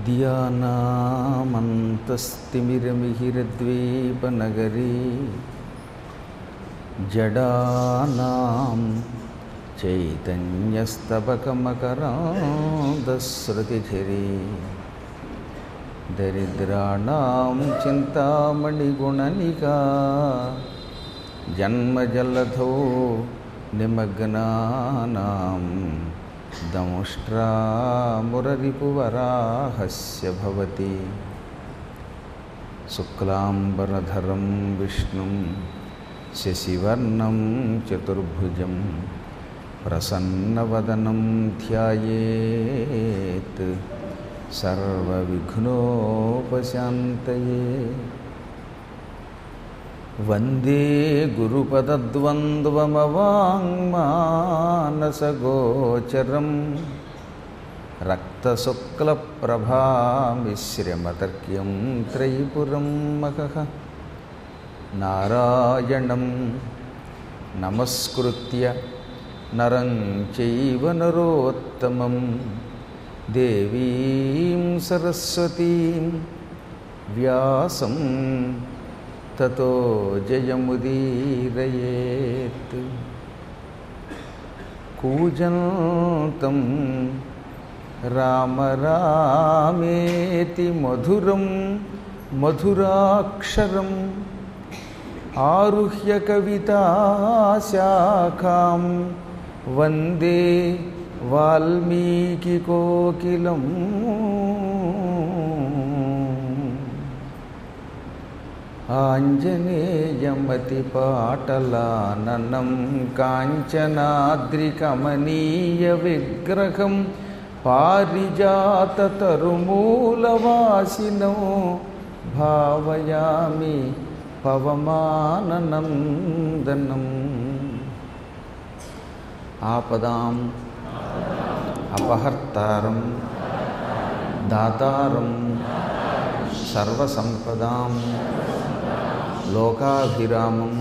విద్యానామంతస్తిమిరమిహిరద్వీపనగరీ జడానాం చైతన్యస్తబకమకరాంధశ్రుతిఝరీ దరిద్రాణం చింతామణిగుణనికా జన్మజలధో నిమగ్నానాం దంష్ట్రామురరిపువరాహస్య భవతి శుక్లాంబరధరం విష్ణుం శశివర్ణం చతుర్భుజం ప్రసన్నవదనం ధ్యాయేత్ సర్వవిఘ్నోపశాంతయే వందే గురుపదద్వంద్వమవాङ्మానసగోచరం రక్తశుక్లప్రభామిశ్రమతర్క్యం త్రైపురం మహః నారాయణం నమస్కృత్య నరం చైవ నరోత్తమం దేవీం సరస్వతీం వ్యాసం తతో జయముదీరయేత్ కూజంతం రామ రామేతి మధురం మధురాక్షరం ఆరుహ్య కవితాశాఖాం వందే వాల్మీకికోకిలం ఆంజనేయమతిపాటలాననం కాంచనాద్రికమనీయ విగ్రహం పారిజాతతరుమూలవాసినో భావయామి పవమాననందనం ఆపదాం అపహర్తారం దాతారం సర్వసంపదాం లోకాభిరామం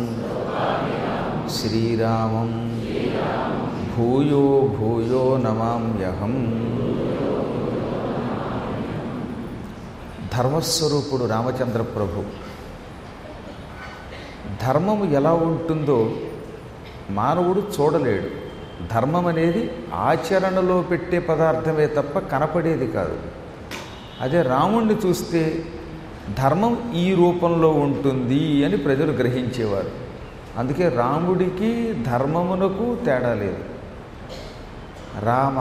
శ్రీరామం భూయో భూయో నమామ్యహం ధర్మస్వరూపుడు రామచంద్ర ప్రభు ధర్మము ఎలా ఉంటుందో మానవుడు చూడలేడు ధర్మం అనేది ఆచరణలో పెట్టే పదార్థమే తప్ప కనపడేది కాదు అదే రాముణ్ణి చూస్తే ధర్మం ఈ రూపంలో ఉంటుంది అని ప్రజలు గ్రహించేవారు అందుకే రాముడికి ధర్మమునకు తేడా లేదు రామ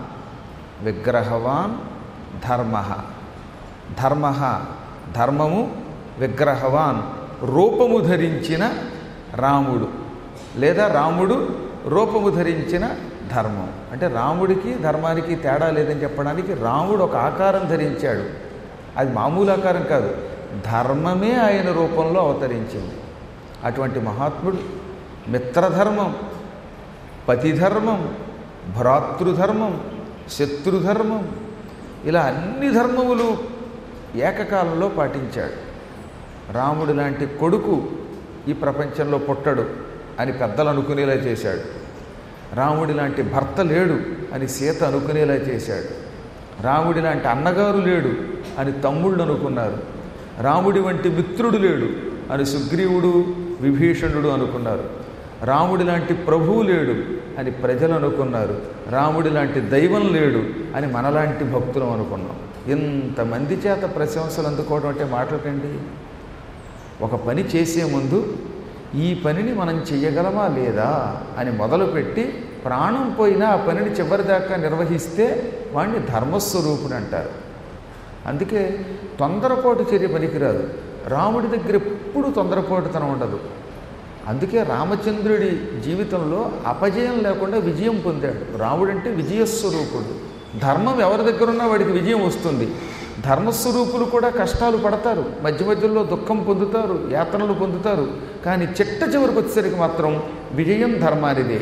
విగ్రహవాన్ ధర్మ ధర్మ ధర్మము విగ్రహవాన్ రూపము ధరించిన రాముడు లేదా రాముడు రూపము ధరించిన ధర్మం అంటే రాముడికి ధర్మానికి తేడా లేదని చెప్పడానికి రాముడు ఒక ఆకారం ధరించాడు అది మామూలు ఆకారం కాదు ధర్మమే ఆయన రూపంలో అవతరించింది అటువంటి మహాత్ముడు మిత్రధర్మం పతిధర్మం భ్రాతృధర్మం శత్రుధర్మం ఇలా అన్ని ధర్మములు ఏకకాలంలో పాటించాడు రాముడు లాంటి కొడుకు ఈ ప్రపంచంలో పుట్టడు అని పెద్దలు అనుకునేలా చేశాడు రాముడి లాంటి భర్త లేడు అని సీత అనుకునేలా చేశాడు రాముడి లాంటి అన్నగారు లేడు అని తమ్ముళ్ళు అనుకున్నారు రాముడి వంటి మిత్రుడు లేడు అని సుగ్రీవుడు విభీషణుడు అనుకున్నారు రాముడి లాంటి ప్రభువు లేడు అని ప్రజలు అనుకున్నారు రాముడి లాంటి దైవం లేడు అని మనలాంటి భక్తులు అనుకున్నాం ఇంతమంది చేత ప్రశంసలు అందుకోవడం అంటే మాటలకండి ఒక పని చేసే ముందు ఈ పనిని మనం చెయ్యగలమా లేదా అని మొదలుపెట్టి ప్రాణం పోయినా ఆ పనిని చివరిదాకా నిర్వహిస్తే వాడిని ధర్మస్వరూపుడు అంటారు అందుకే తొందరపాటు చర్య పనికిరాదు రాముడి దగ్గర ఎప్పుడు తొందరపాటుతనం ఉండదు అందుకే రామచంద్రుడి జీవితంలో అపజయం లేకుండా విజయం పొందాడు రాముడంటే విజయస్వరూపుడు ధర్మం ఎవరి దగ్గర ఉన్నా వాడికి విజయం వస్తుంది ధర్మస్వరూపులు కూడా కష్టాలు పడతారు మధ్య మధ్యలో దుఃఖం పొందుతారు యాతనలు పొందుతారు కానీ చిట్ట చివరికి వచ్చేసరికి మాత్రం విజయం ధర్మానిదే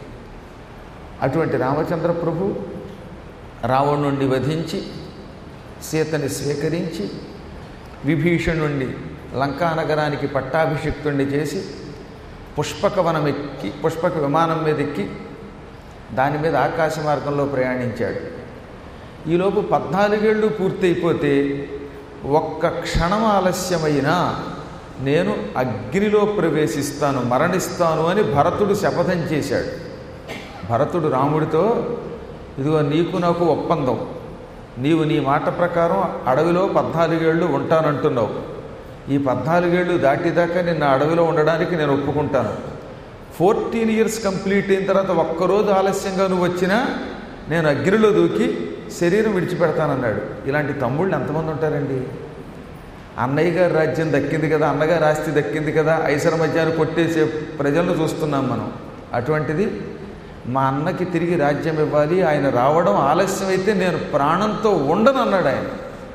అటువంటి రామచంద్ర ప్రభు రావణుణ్ణి వధించి సీతని స్వీకరించి విభీషణుణ్ణి లంకానగరానికి పట్టాభిషిక్తుణ్ణి చేసి పుష్పక వనం ఎక్కి పుష్పక విమానం మీద ఎక్కి దాని మీద ఆకాశ మార్గంలో ప్రయాణించాడు ఈలోపు పద్నాలుగేళ్ళు పూర్తయిపోతే ఒక్క క్షణం ఆలస్యమైనా నేను అగ్నిలో ప్రవేశిస్తాను మరణిస్తాను అని భరతుడు శపథం చేశాడు భరతుడు రాముడితో ఇదిగో నీకు నాకు ఒప్పందం నీవు నీ మాట ప్రకారం అడవిలో పద్నాలుగేళ్ళు ఉంటానంటున్నావు ఈ పద్నాలుగేళ్ళు దాటిదాకా నిన్న అడవిలో ఉండడానికి నేను ఒప్పుకుంటాను ఫోర్టీన్ ఇయర్స్ కంప్లీట్ అయిన తర్వాత ఒక్కరోజు ఆలస్యంగా నువ్వు వచ్చినా నేను అగ్నిలో దూకి శరీరం విడిచిపెడతానన్నాడు ఇలాంటి తమ్ముళ్ళు ఎంతమంది ఉంటారండి అన్నయ్య గారి రాజ్యం దక్కింది కదా అన్నగారి ఆస్తి దక్కింది కదా ఐసర మధ్యాన్ని కొట్టేసే ప్రజలను చూస్తున్నాం మనం అటువంటిది మా అన్నకి తిరిగి రాజ్యం ఇవ్వాలి ఆయన రావడం ఆలస్యం అయితే నేను ప్రాణంతో ఉండను అన్నాడు ఆయన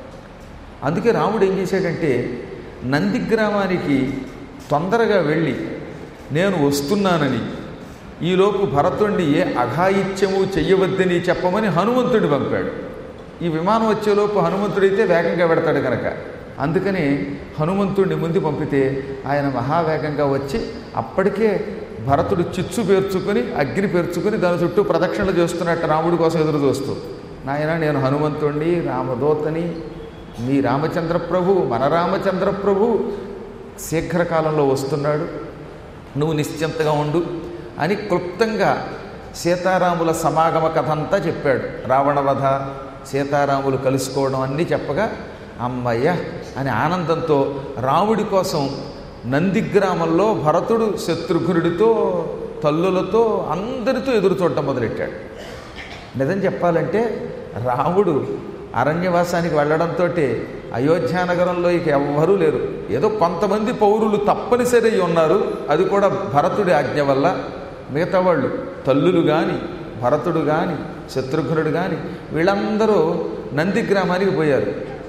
అందుకే రాముడు ఏం చేశాడంటే నంది గ్రామానికి తొందరగా వెళ్ళి నేను వస్తున్నానని ఈలోపు భరతుణ్ణి ఏ అఘాయిత్యము చెయ్యవద్దని చెప్పమని హనుమంతుడి పంపాడు ఈ విమానం వచ్చేలోపు హనుమంతుడైతే వేగంగా పెడతాడు కనుక అందుకని హనుమంతుడిని ముందు పంపితే ఆయన మహావేగంగా వచ్చి అప్పటికే భరతుడు చిచ్చు పేర్చుకొని అగ్ని పేర్చుకొని దాని చుట్టూ ప్రదక్షిణలు చేస్తున్నట్టు రాముడి కోసం ఎదురు చూస్తూ నాయన నేను హనుమంతుణ్ణి రామదూతని మీ రామచంద్ర ప్రభు మన రామచంద్ర ప్రభు శీఘ్రకాలంలో వస్తున్నాడు నువ్వు నిశ్చింతగా ఉండు అని క్లుప్తంగా సీతారాముల సమాగమ కథ అంతా చెప్పాడు రావణవధ సీతారాములు కలుసుకోవడం అన్నీ చెప్పగా అమ్మయ్య అని ఆనందంతో రాముడి కోసం నందిగ్రామంలో భరతుడు శత్రుఘ్నుడితో తల్లులతో అందరితో ఎదురు చూడటం మొదలెట్టాడు నిజం చెప్పాలంటే రాముడు అరణ్యవాసానికి వెళ్ళడంతో అయోధ్యానగరంలో ఇక ఎవ్వరూ లేరు ఏదో కొంతమంది పౌరులు తప్పనిసరి అయి ఉన్నారు అది కూడా భరతుడి ఆజ్ఞ వల్ల మిగతా వాళ్ళు తల్లులు కానీ భరతుడు కానీ శత్రుఘ్నుడు కానీ వీళ్ళందరూ నందిగ్రామానికి పోయారు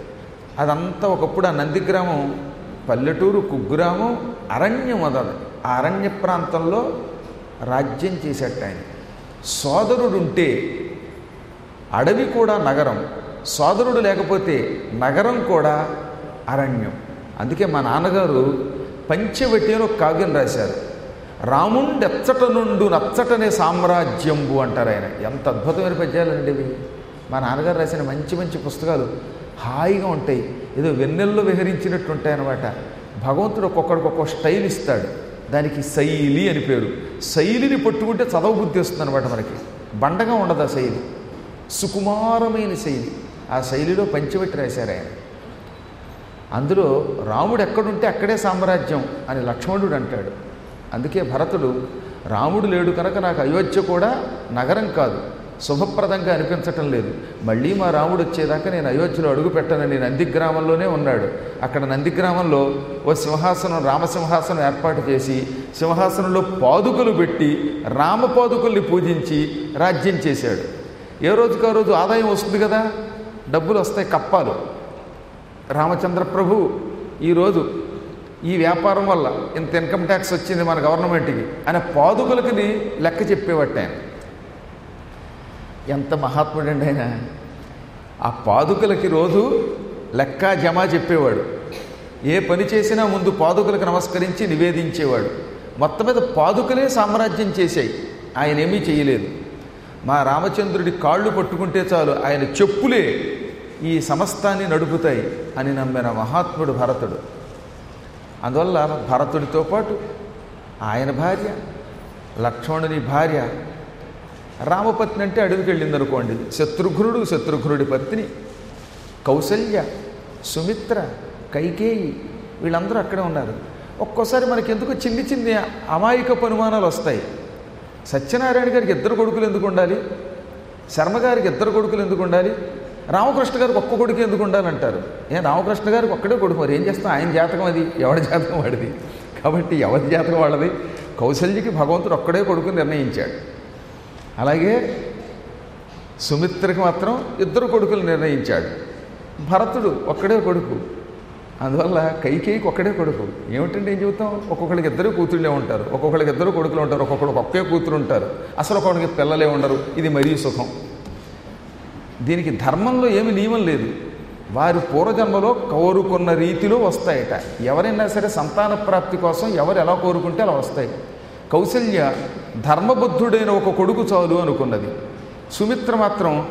అదంతా ఒకప్పుడు ఆ నందిగ్రామం పల్లెటూరు కుగ్రామం అరణ్యం అదది ఆ అరణ్య ప్రాంతంలో రాజ్యం చేసేట ఆయన సోదరుడుంటే అడవి కూడా నగరం సోదరుడు లేకపోతే నగరం కూడా అరణ్యం అందుకే మా నాన్నగారు పంచవటి అని ఒక కావ్యం రాశారు రాముండెచ్చట నుండు నచ్చటనే సామ్రాజ్యంబు అంటారు ఆయన ఎంత అద్భుతమైన పద్యాలండి ఇవి మా నాన్నగారు రాసిన మంచి మంచి పుస్తకాలు హాయిగా ఉంటాయి ఏదో వెన్నెల్లో విహరించినట్టు ఉంటాయి అన్నమాట భగవంతుడు ఒక్కొక్కడికి ఒక్కొక్క స్టైల్ ఇస్తాడు దానికి శైలి అని పేరు శైలిని పట్టుకుంటే చదవ బుద్ధి వస్తుంది అనమాట మనకి బండగా ఉండదు ఆ శైలి సుకుమారమైన శైలి ఆ శైలిలో పంచవట్టి రాశారు ఆయన అందులో రాముడు ఎక్కడుంటే అక్కడే సామ్రాజ్యం అని లక్ష్మణుడు అంటాడు అందుకే భరతుడు రాముడు లేడు కనుక నాకు అయోధ్య కూడా నగరం కాదు శుభప్రదంగా అనిపించటం లేదు మళ్ళీ మా రాముడు వచ్చేదాకా నేను అయోధ్యలో అడుగు పెట్టనని నందిగ్రామంలోనే ఉన్నాడు అక్కడ నందిగ్రామంలో ఓ సింహాసనం రామసింహాసనం ఏర్పాటు చేసి సింహాసనంలో పాదుకలు పెట్టి రామపాదుకల్ని పూజించి రాజ్యం చేశాడు ఏ రోజుకు ఆ రోజు ఆదాయం వస్తుంది కదా డబ్బులు వస్తాయి కప్పాలు రామచంద్ర ప్రభు ఈరోజు ఈ వ్యాపారం వల్ల ఇంత ఇన్కమ్ ట్యాక్స్ వచ్చింది మన గవర్నమెంట్కి అనే పాదుకలకి లెక్క చెప్పేవట్టు ఆయన ఎంత మహాత్ముడండి ఆయన ఆ పాదుకలకి రోజు లెక్క జమ చెప్పేవాడు ఏ పని చేసినా ముందు పాదుకలకు నమస్కరించి నివేదించేవాడు మొత్తం మీద పాదుకలే సామ్రాజ్యం చేశాయి ఆయన ఏమీ చేయలేదు మా రామచంద్రుడి కాళ్ళు పట్టుకుంటే చాలు ఆయన చెప్పులే ఈ సమస్తాన్ని నడుపుతాయి అని నమ్మిన మహాత్ముడు భరతుడు అందువల్ల భరతుడితో పాటు ఆయన భార్య లక్ష్మణుని భార్య రామపత్ని అంటే అడవికి వెళ్ళింది అనుకోండి శత్రుఘ్నుడు శత్రుఘ్నుడి పత్ని కౌసల్య సుమిత్ర కైకేయి వీళ్ళందరూ అక్కడే ఉన్నారు ఒక్కోసారి మనకి ఎందుకు చిన్ని చిన్ని అమాయకపు అనుమానాలు వస్తాయి సత్యనారాయణ గారికి ఇద్దరు కొడుకులు ఎందుకు ఉండాలి శర్మ గారికి ఇద్దరు కొడుకులు ఎందుకు ఉండాలి రామకృష్ణ గారికి ఒక్క కొడుకు ఎందుకు ఉండాలంటారు ఏ రామకృష్ణ గారికి ఒక్కడే కొడుకు మరి ఏం చేస్తాం ఆయన జాతకం అది ఎవడి జాతకం వాడిది కాబట్టి ఎవరి జాతకం వాళ్ళది కౌశల్యకి భగవంతుడు ఒక్కడే కొడుకు నిర్ణయించాడు అలాగే సుమిత్రకి మాత్రం ఇద్దరు కొడుకులు నిర్ణయించాడు భరతుడు ఒక్కడే కొడుకు అందువల్ల కైకేయికి ఒక్కడే కొడుకు ఏమిటంటే ఏం చెబుతాం ఒక్కొక్కడికి ఇద్దరు కూతుళ్ళే ఉంటారు ఒక్కొక్కడికి ఇద్దరు కొడుకులు ఉంటారు ఒక్కొక్కడికి ఒక్కే కూతురు ఉంటారు అసలు ఒక్కొక్కడికి పిల్లలే ఉండరు ఇది మరీ సుఖం దీనికి ధర్మంలో ఏమి నియమం లేదు వారి పూర్వజన్మలో కోరుకున్న రీతిలో వస్తాయట ఎవరైనా సరే సంతాన ప్రాప్తి కోసం ఎవరు ఎలా కోరుకుంటే అలా వస్తాయి కౌసల్య ధర్మబుద్ధుడైన ఒక కొడుకు చాలు అనుకున్నది సుమిత్ర మాత్రం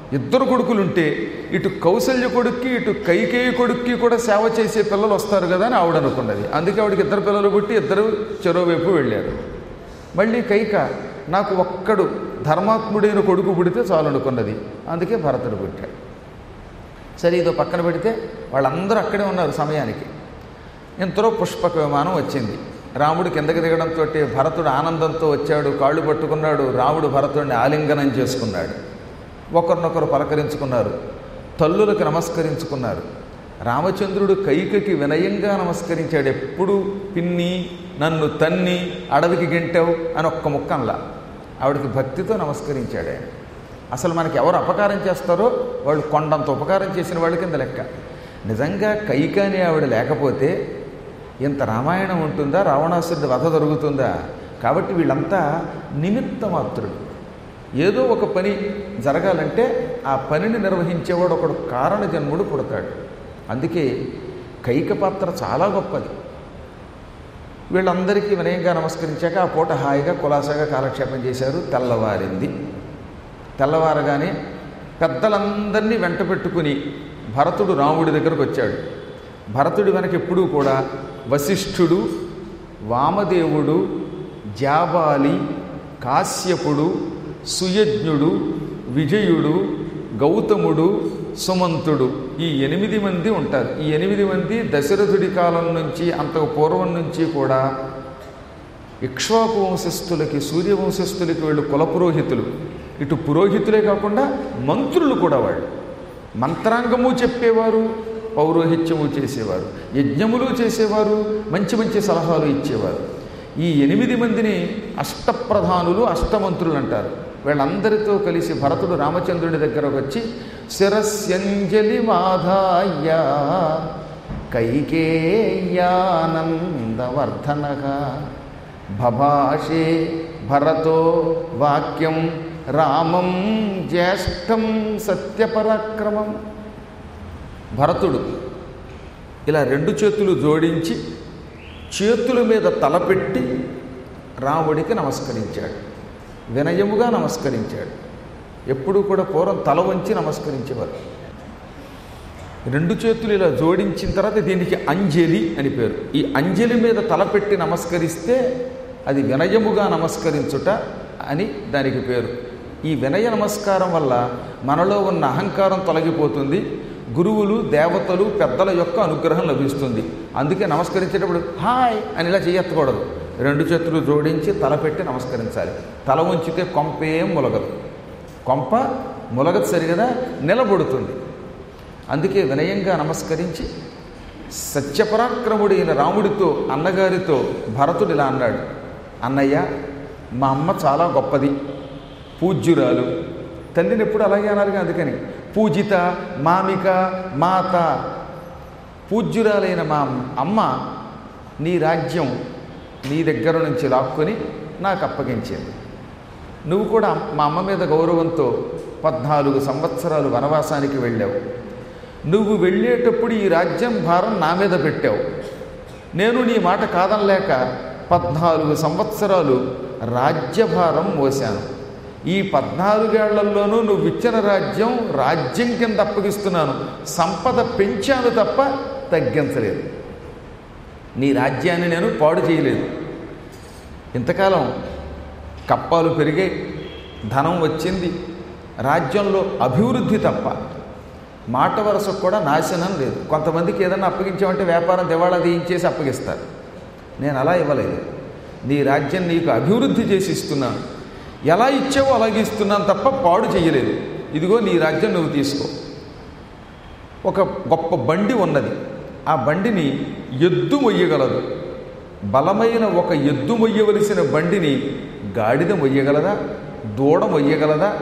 ఇద్దరు కొడుకులుంటే ఇటు కౌసల్య కొడుక్కి ఇటు కైకేయి కొడుక్కి కూడా సేవ చేసే పిల్లలు వస్తారు కదా అని ఆవిడ అనుకున్నది అందుకే ఆవిడకి ఇద్దరు పిల్లలు పుట్టి ఇద్దరు చెరోవైపు వెళ్ళారు మళ్ళీ కైక నాకు ఒక్కడు ధర్మాత్ముడైన కొడుకు పుడితే చాలు అనుకున్నది అందుకే భరతుడు పుట్టాడు సరే ఇదో పక్కన పెడితే వాళ్ళందరూ అక్కడే ఉన్నారు సమయానికి ఇంతలో పుష్పక విమానం వచ్చింది రాముడు కిందకి దిగడంతో భరతుడు ఆనందంతో వచ్చాడు కాళ్ళు పట్టుకున్నాడు రాముడు భరతుడిని ఆలింగనం చేసుకున్నాడు ఒకరినొకరు పలకరించుకున్నారు తల్లులకు నమస్కరించుకున్నారు రామచంద్రుడు కైకకి వినయంగా నమస్కరించాడు ఎప్పుడు పిన్ని నన్ను తన్ని అడవికి గెంటావు అని ఒక్క ముక్కంలా ఆవిడకి భక్తితో నమస్కరించాడు ఆయన అసలు మనకి ఎవరు అపకారం చేస్తారో వాళ్ళు కొండంత ఉపకారం చేసిన వాళ్ళ కింద లెక్క నిజంగా కైకాని ఆవిడ లేకపోతే ఇంత రామాయణం ఉంటుందా రావణాసురుడి వధ జరుగుతుందా కాబట్టి వీళ్ళంతా నిమిత్త మాత్రుడు ఏదో ఒక పని జరగాలంటే ఆ పనిని నిర్వహించేవాడు ఒకడు కారణ జన్ముడు పుడతాడు అందుకే కైక పాత్ర చాలా గొప్పది వీళ్ళందరికీ వినయంగా నమస్కరించాక ఆ పూట హాయిగా కులాసాగా కాలక్షేపం చేశారు తెల్లవారింది తెల్లవారగానే పెద్దలందరినీ వెంట పెట్టుకుని భరతుడు రాముడి దగ్గరకు వచ్చాడు భరతుడి వెనక ఎప్పుడూ కూడా వశిష్ఠుడు వామదేవుడు జాబాలి కాశ్యపుడు సుయజ్ఞుడు విజయుడు గౌతముడు సుమంతుడు ఈ ఎనిమిది మంది ఉంటారు ఈ ఎనిమిది మంది దశరథుడి కాలం నుంచి అంతకు పూర్వం నుంచి కూడా ఇక్ష్వాకు వంశస్థులకి సూర్యవంశస్థులకి వీళ్ళు కులపురోహితులు ఇటు పురోహితులే కాకుండా మంత్రులు కూడా వాళ్ళు మంత్రాంగము చెప్పేవారు పౌరోహిత్యము చేసేవారు యజ్ఞములు చేసేవారు మంచి మంచి సలహాలు ఇచ్చేవారు ఈ ఎనిమిది మందిని అష్టప్రధానులు అష్టమంత్రులు అంటారు వీళ్ళందరితో కలిసి భరతుడు రామచంద్రుడి దగ్గరకు వచ్చి శిరస్యంజలి మాధాయ కైకేయానందవర్ధనగా భభాషే భరతో వాక్యం రామం జ్యేష్టం సత్యపరాక్రమం భరతుడు ఇలా రెండు చేతులు జోడించి చేతుల మీద తలపెట్టి రాముడికి నమస్కరించాడు వినయముగా నమస్కరించాడు ఎప్పుడూ కూడా పూర్వం తల వంచి నమస్కరించేవారు రెండు చేతులు ఇలా జోడించిన తర్వాత దీనికి అంజలి అని పేరు ఈ అంజలి మీద తలపెట్టి నమస్కరిస్తే అది వినయముగా నమస్కరించుట అని దానికి పేరు ఈ వినయ నమస్కారం వల్ల మనలో ఉన్న అహంకారం తొలగిపోతుంది గురువులు దేవతలు పెద్దల యొక్క అనుగ్రహం లభిస్తుంది అందుకే నమస్కరించేటప్పుడు హాయ్ అని ఇలా చేయెత్తకూడదు రెండు చేతులు జోడించి తలపెట్టి నమస్కరించాలి తల ఉంచితే కొంపేం ములగదు కొంప ములగదు సరిగదా నిలబడుతుంది అందుకే వినయంగా నమస్కరించి సత్యపరాక్రముడైన రాముడితో అన్నగారితో భరతుడు ఇలా అన్నాడు అన్నయ్య మా అమ్మ చాలా గొప్పది పూజ్యురాలు తల్లిని ఎప్పుడు అలాగే అనాలిగా అందుకని పూజిత మామిక మాత పూజ్యురాలైన మా అమ్మ నీ రాజ్యం నీ దగ్గర నుంచి లాక్కొని నాకు అప్పగించింది నువ్వు కూడా మా అమ్మ మీద గౌరవంతో పద్నాలుగు సంవత్సరాలు వనవాసానికి వెళ్ళావు నువ్వు వెళ్ళేటప్పుడు ఈ రాజ్యం భారం నా మీద పెట్టావు నేను నీ మాట కాదనలేక పద్నాలుగు సంవత్సరాలు రాజ్యభారం మోశాను ఈ పద్నాలుగేళ్లలోనూ నువ్వు ఇచ్చిన రాజ్యం రాజ్యం కింద అప్పగిస్తున్నాను సంపద పెంచాను తప్ప తగ్గించలేదు నీ రాజ్యాన్ని నేను పాడు చేయలేదు ఇంతకాలం కప్పాలు పెరిగాయి ధనం వచ్చింది రాజ్యంలో అభివృద్ధి తప్ప మాట వరుసకు కూడా నాశనం లేదు కొంతమందికి ఏదైనా అప్పగించామంటే వ్యాపారం దివాళా తీయించేసి అప్పగిస్తారు నేను అలా ఇవ్వలేదు నీ రాజ్యం నీకు అభివృద్ధి చేసి ఇస్తున్నాను ఎలా ఇచ్చావో అలాగే ఇస్తున్నాను తప్ప పాడు చేయలేదు ఇదిగో నీ రాజ్యం నువ్వు తీసుకో ఒక గొప్ప బండి ఉన్నది ఆ బండిని ఎద్దు మొయ్యగలదు బలమైన ఒక ఎద్దు మొయ్యవలసిన బండిని గాడిద మొయ్యగలదా దూడ మొయ్యగలదా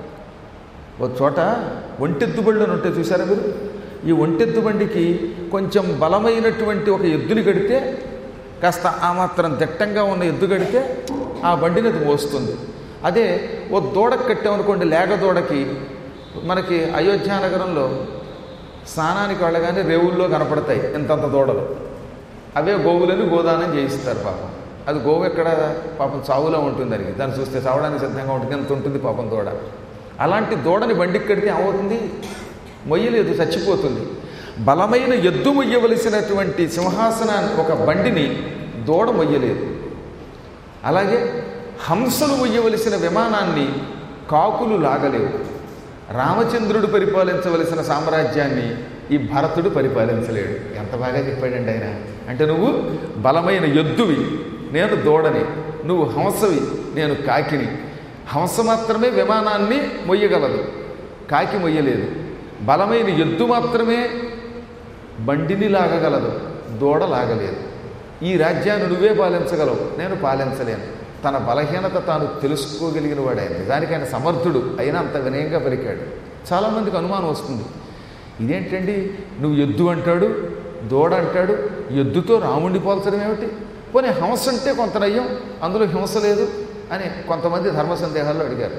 ఒక చోట ఒంటెద్దు బళ్ళు అని ఉంటే చూసారా మీరు ఈ ఒంటెద్దు బండికి కొంచెం బలమైనటువంటి ఒక ఎద్దుని కడితే కాస్త ఆ మాత్రం దిట్టంగా ఉన్న ఎద్దు కడితే ఆ బండిని అది మోస్తుంది అదే ఓ దూడకు కట్టామనుకోండి లేగ దూడకి మనకి అయోధ్య నగరంలో స్నానానికి వెళ్ళగానే రేవుల్లో కనపడతాయి ఇంతంత దూడలు అవే గోవులని గోదానం చేయిస్తారు పాపం అది గోవు ఎక్కడ పాపం చావులో ఉంటుంది దానికి దాన్ని చూస్తే చావడానికి సిద్ధంగా ఉంటుంది ఎంత ఉంటుంది పాపం దూడ అలాంటి దూడని బండికి కడితే ఏమవుతుంది మొయ్యలేదు చచ్చిపోతుంది బలమైన ఎద్దు మొయ్యవలసినటువంటి సింహాసనాన్ని ఒక బండిని దూడ మొయ్యలేదు అలాగే హంసలు మొయ్యవలసిన విమానాన్ని కాకులు లాగలేవు రామచంద్రుడు పరిపాలించవలసిన సామ్రాజ్యాన్ని ఈ భరతుడు పరిపాలించలేడు ఎంత బాగా చెప్పాడండి ఆయన అంటే నువ్వు బలమైన ఎద్దువి నేను దూడని నువ్వు హంసవి నేను కాకిని హంస మాత్రమే విమానాన్ని మొయ్యగలదు కాకి మొయ్యలేదు బలమైన ఎద్దు మాత్రమే బండిని లాగగలదు దూడ లాగలేదు ఈ రాజ్యాన్ని నువ్వే పాలించగలవు నేను పాలించలేను తన బలహీనత తాను తెలుసుకోగలిగిన వాడు ఆయన నిజానికి ఆయన సమర్థుడు అయినా అంత వినయంగా పలికాడు చాలామందికి అనుమానం వస్తుంది ఇదేంటండి నువ్వు ఎద్దు అంటాడు దూడ అంటాడు ఎద్దుతో రాముడిని పోల్చడం ఏమిటి పోనీ హంస అంటే కొంత నయ్యం అందులో హింస లేదు అని కొంతమంది ధర్మ సందేహాల్లో అడిగారు